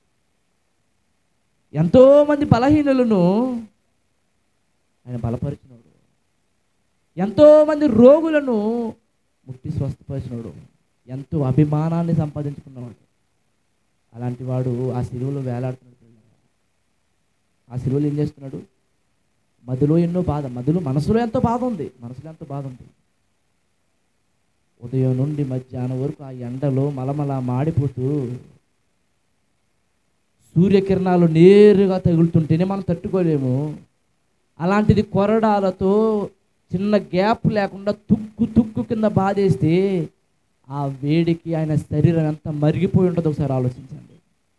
ఎంతో మంది బలహీనులను ఆయన బలపరిచినాడు ఎంతో మంది రోగులను ముట్టి స్వస్థపరిచినాడు ఎంతో అభిమానాన్ని సంపాదించుకున్నవాడు అలాంటి వాడు ఆ సిలువలో వేలాడుతున్నాడు పిల్లలు. ఆ సిలువలో ఏం చేస్తున్నాడు మదిలో ఎన్నో బాధ మదిలో మనసులో ఎంతో బాధ ఉంది మనసులో ఎంతో బాధ ఉంది ఉదయం నుండి మధ్యాహ్నం వరకు ఆ ఎండలో మలమల మాడిపోతూ సూర్యకిరణాలు నేరుగా తగులుతుంటేనే మనం తట్టుకోలేము అలాంటిది కొరడాలతో చిన్న గ్యాప్ లేకుండా తుక్కు తుక్కు కింద బాధేస్తే ఆ వేడికి ఆయన శరీరం ఎంత మరిగిపోయి ఉంటుందో ఒకసారి ఆలోచించండి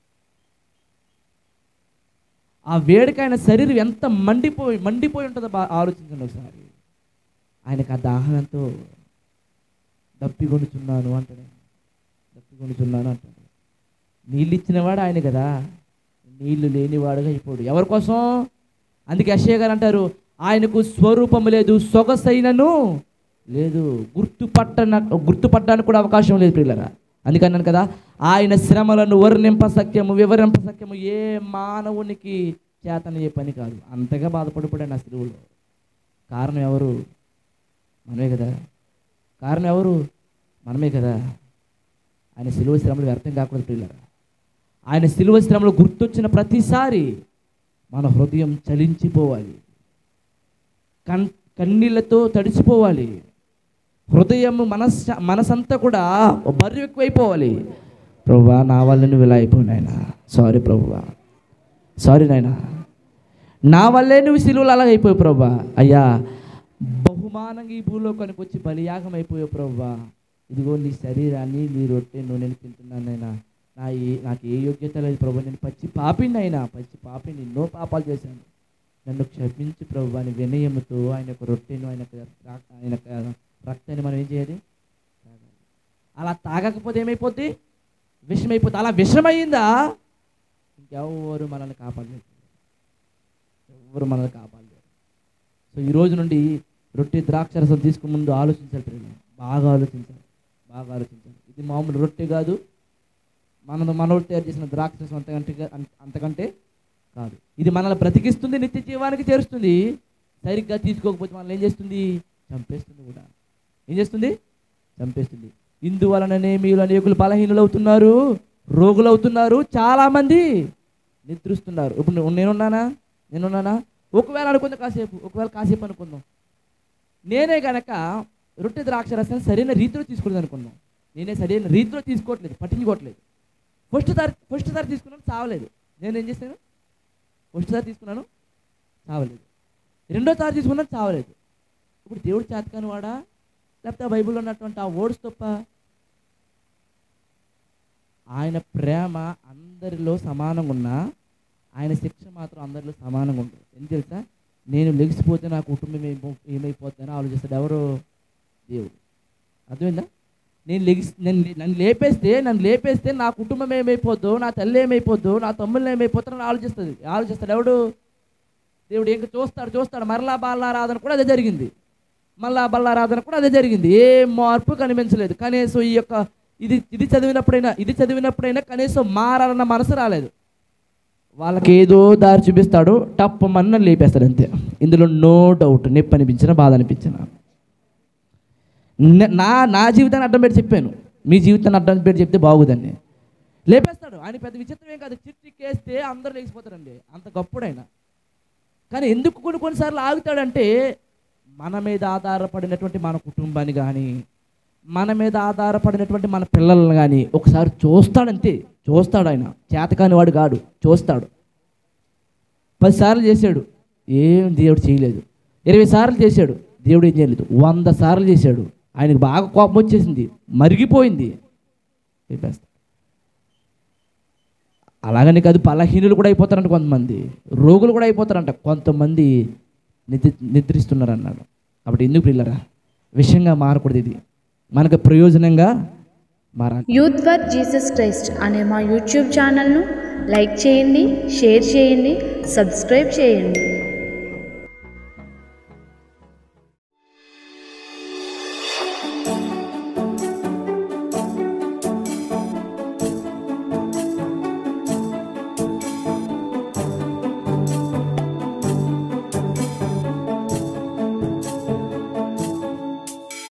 ఆ వేడికి ఆయన శరీరం ఎంత మండిపోయి మండిపోయి ఉంటుందో బా ఆలోచించండి ఒకసారి ఆయనకు ఆ దాహం ఎంతో దప్పికొనుచున్నాను అంటాడు దప్పికొనుచున్నాను అంటాడు నీళ్ళు ఇచ్చినవాడు ఆయన కదా నీళ్లు లేనివాడుగా అయిపోడు ఎవరి కోసం అందుకే అక్షయ్ గారు అంటారు ఆయనకు స్వరూపం లేదు సొగసైనను లేదు గుర్తుపట్టన గుర్తుపట్టడానికి కూడా అవకాశం లేదు పిల్లరా అందుకన్నాను కదా ఆయన శ్రమలను వర్ణింప సఖ్యము వివరింప సఖ్యము ఏ మానవునికి చేతనయ్యే పని కాదు అంతగా బాధపడిపోయాడు నా స్త్రీవులు కారణం ఎవరు మనమే కదా కారణం ఎవరు మనమే కదా ఆయన సిలువ శ్రమలు వ్యర్థం కాకూడదు పిల్లరా ఆయన సిలువ శ్రమలు గుర్తొచ్చిన ప్రతిసారి మన హృదయం చలించిపోవాలి కన్ కన్నీళ్లతో తడిసిపోవాలి హృదయం మనస్ మనసంతా కూడా బరువు ఎక్కువైపోవాలి ప్రభువా నా వల్ల నువ్వు ఇలా అయిపోయి నాయన సారీ ప్రభువా సారీ నాయన నా వల్లే నువ్వు సిలువలు అలాగ అయిపోయావు ప్రభా అయ్యా బహుమానంగా ఈ భూలోకానికి వచ్చి బలియాగం అయిపోయావు ప్రభా ఇదిగో నీ శరీరాన్ని నీ రొట్టె నూనెని తింటున్నాను నాయన నా ఏ నాకు ఏ యోగ్యత లేదు ప్రభు నేను పచ్చి పాపిని అయినా పచ్చి పాపిని ఎన్నో పాపాలు చేశాను నన్ను క్షమించి ప్రభు అని వినయముతో ఆయన యొక్క రొట్టెను ఆయన యొక్క రా- ఆయన యొక్క రక్తాన్ని మనం ఏం చేయాలి తాగాలి. అలా తాగకపోతే ఏమైపోద్ది విషమైపోద్ది అలా విషమయ్యిందా ఇంకెవరు మనల్ని కాపాడలేదు ఎవరు మనల్ని కాపాడలేరు సో ఈ రోజు నుండి రొట్టె ద్రాక్షరసం తీసుకుని ముందు ఆలోచించాలి ప్రియులు. బాగా ఆలోచించాలి బాగా ఆలోచించాలి ఇది మామూలు రొట్టె కాదు మన మనోడు తయారు చేసిన ద్రాక్షరసం అంతకంటే అంత- అంతకంటే కాదు ఇది మనల్ని బ్రతికిస్తుంది నిత్య జీవానికి చేరుస్తుంది సరిగ్గా తీసుకోకపోతే మనల్ని ఏం చేస్తుంది చంపేస్తుంది కూడా ఏం చేస్తుంది చంపేస్తుంది ఇందువలననే మీరు అనేకులు బలహీనులు అవుతున్నారు రోగులు అవుతున్నారు చాలామంది నిద్రిస్తున్నారు ఇప్పుడు నే- నేనున్నానా నేనున్నానా ఒకవేళ అనుకుందాం కాసేపు ఒకవేళ కాసేపు అనుకుందాం నేనే గనక రొట్టె ద్రాక్ష రసాన్ని సరైన రీతిలో తీసుకోలేదు అనుకుందాం నేనే సరైన రీతిలో తీసుకోవట్లేదు పట్టించుకోవట్లేదు ఫస్ట్ సారి ఫస్ట్ సారి తీసుకున్నాను చావలేదు నేను ఏం చేశాను ఫస్ట్ సారి తీసుకున్నాను చావలేదు రెండో సారి తీసుకున్నాను చావలేదు ఇప్పుడు దేవుడు చేతకాని వాడా లేకపోతే ఆ బైబిల్లో ఉన్నటువంటి ఆ ఓడ్స్ తప్ప ఆయన ప్రేమ అందరిలో సమానంగా ఉన్నా ఆయన శిక్ష మాత్రం అందరిలో సమానంగా ఉంటుంది ఎందుకు తెలుసా నేను లెగిసిపోతే నా కుటుంబం ఏమో ఏమైపోతుందని ఆలోచిస్తాడు ఎవరు దేవుడు అర్థమైందా నేను లెగిసి నేను నన్ను లేపేస్తే నన్ను లేపేస్తే నా కుటుంబం ఏమైపోద్దో నా తల్లి ఏమైపోద్దో నా తమ్ముళ్ళు ఏమైపోతారని ఆలోచిస్తుంది ఆలోచిస్తాడు ఎవడు దేవుడు ఇంకా చూస్తాడు చూస్తాడు మరలా బల్లారాధన కూడా అదే జరిగింది మళ్ళా బల్లారాధన కూడా అదే జరిగింది ఏ మార్పు కనిపించలేదు కనీసం ఈ యొక్క ఇది ఇది చదివినప్పుడైనా ఇది చదివినప్పుడైనా కనీసం మారాలన్న మనసు రాలేదు వాళ్ళకి ఏదో దారి చూపిస్తాడు టప్ మన్న లేపేస్తాడు అంతే ఇందులో నో డౌట్ నొప్పి అనిపించిన బాధ అనిపించిన న- నా నా జీవితాన్ని అడ్డం పెట్టి చెప్పాను మీ జీవితాన్ని అడ్డం పెట్టి చెప్తే బాగుదండి లేపేస్తాడు ఆయన పెద్ద విచిత్రం ఏం కాదు చిట్టికేస్తే అందరూ లేచిపోతారండి అంత గొప్పడైనా కానీ ఎందుకు కొన్ని కొన్నిసార్లు ఆగుతాడంటే మన మీద ఆధారపడినటువంటి మన కుటుంబాన్ని కానీ మన మీద ఆధారపడినటువంటి మన పిల్లల్ని కానీ ఒకసారి చూస్తాడంతే చూస్తాడు ఆయన చేతకాని వాడు కాడు చూస్తాడు పదిసార్లు చేశాడు ఏం దేవుడు చేయలేదు ఇరవై సార్లు చేశాడు దేవుడు ఏం చేయలేదు వంద సార్లు చేశాడు ఆయనకు బాగా కోపం వచ్చేసింది మరిగిపోయింది చెప్పేస్తా అలాగని కాదు బలహీనులు కూడా అయిపోతారంట కొంతమంది రోగులు కూడా అయిపోతారంట కొంతమంది నిద్ర నిద్రిస్తున్నారు అన్నాడు కాబట్టి ఎందుకు పిల్లరా విషయంగా మారకూడదు ఇది మనకు ప్రయోజనంగా మారాలి యూత్ ఫర్ జీసస్ క్రైస్ట్ అనే మా యూట్యూబ్ ఛానల్ను లైక్ చేయండి షేర్ చేయండి సబ్స్క్రైబ్ చేయండి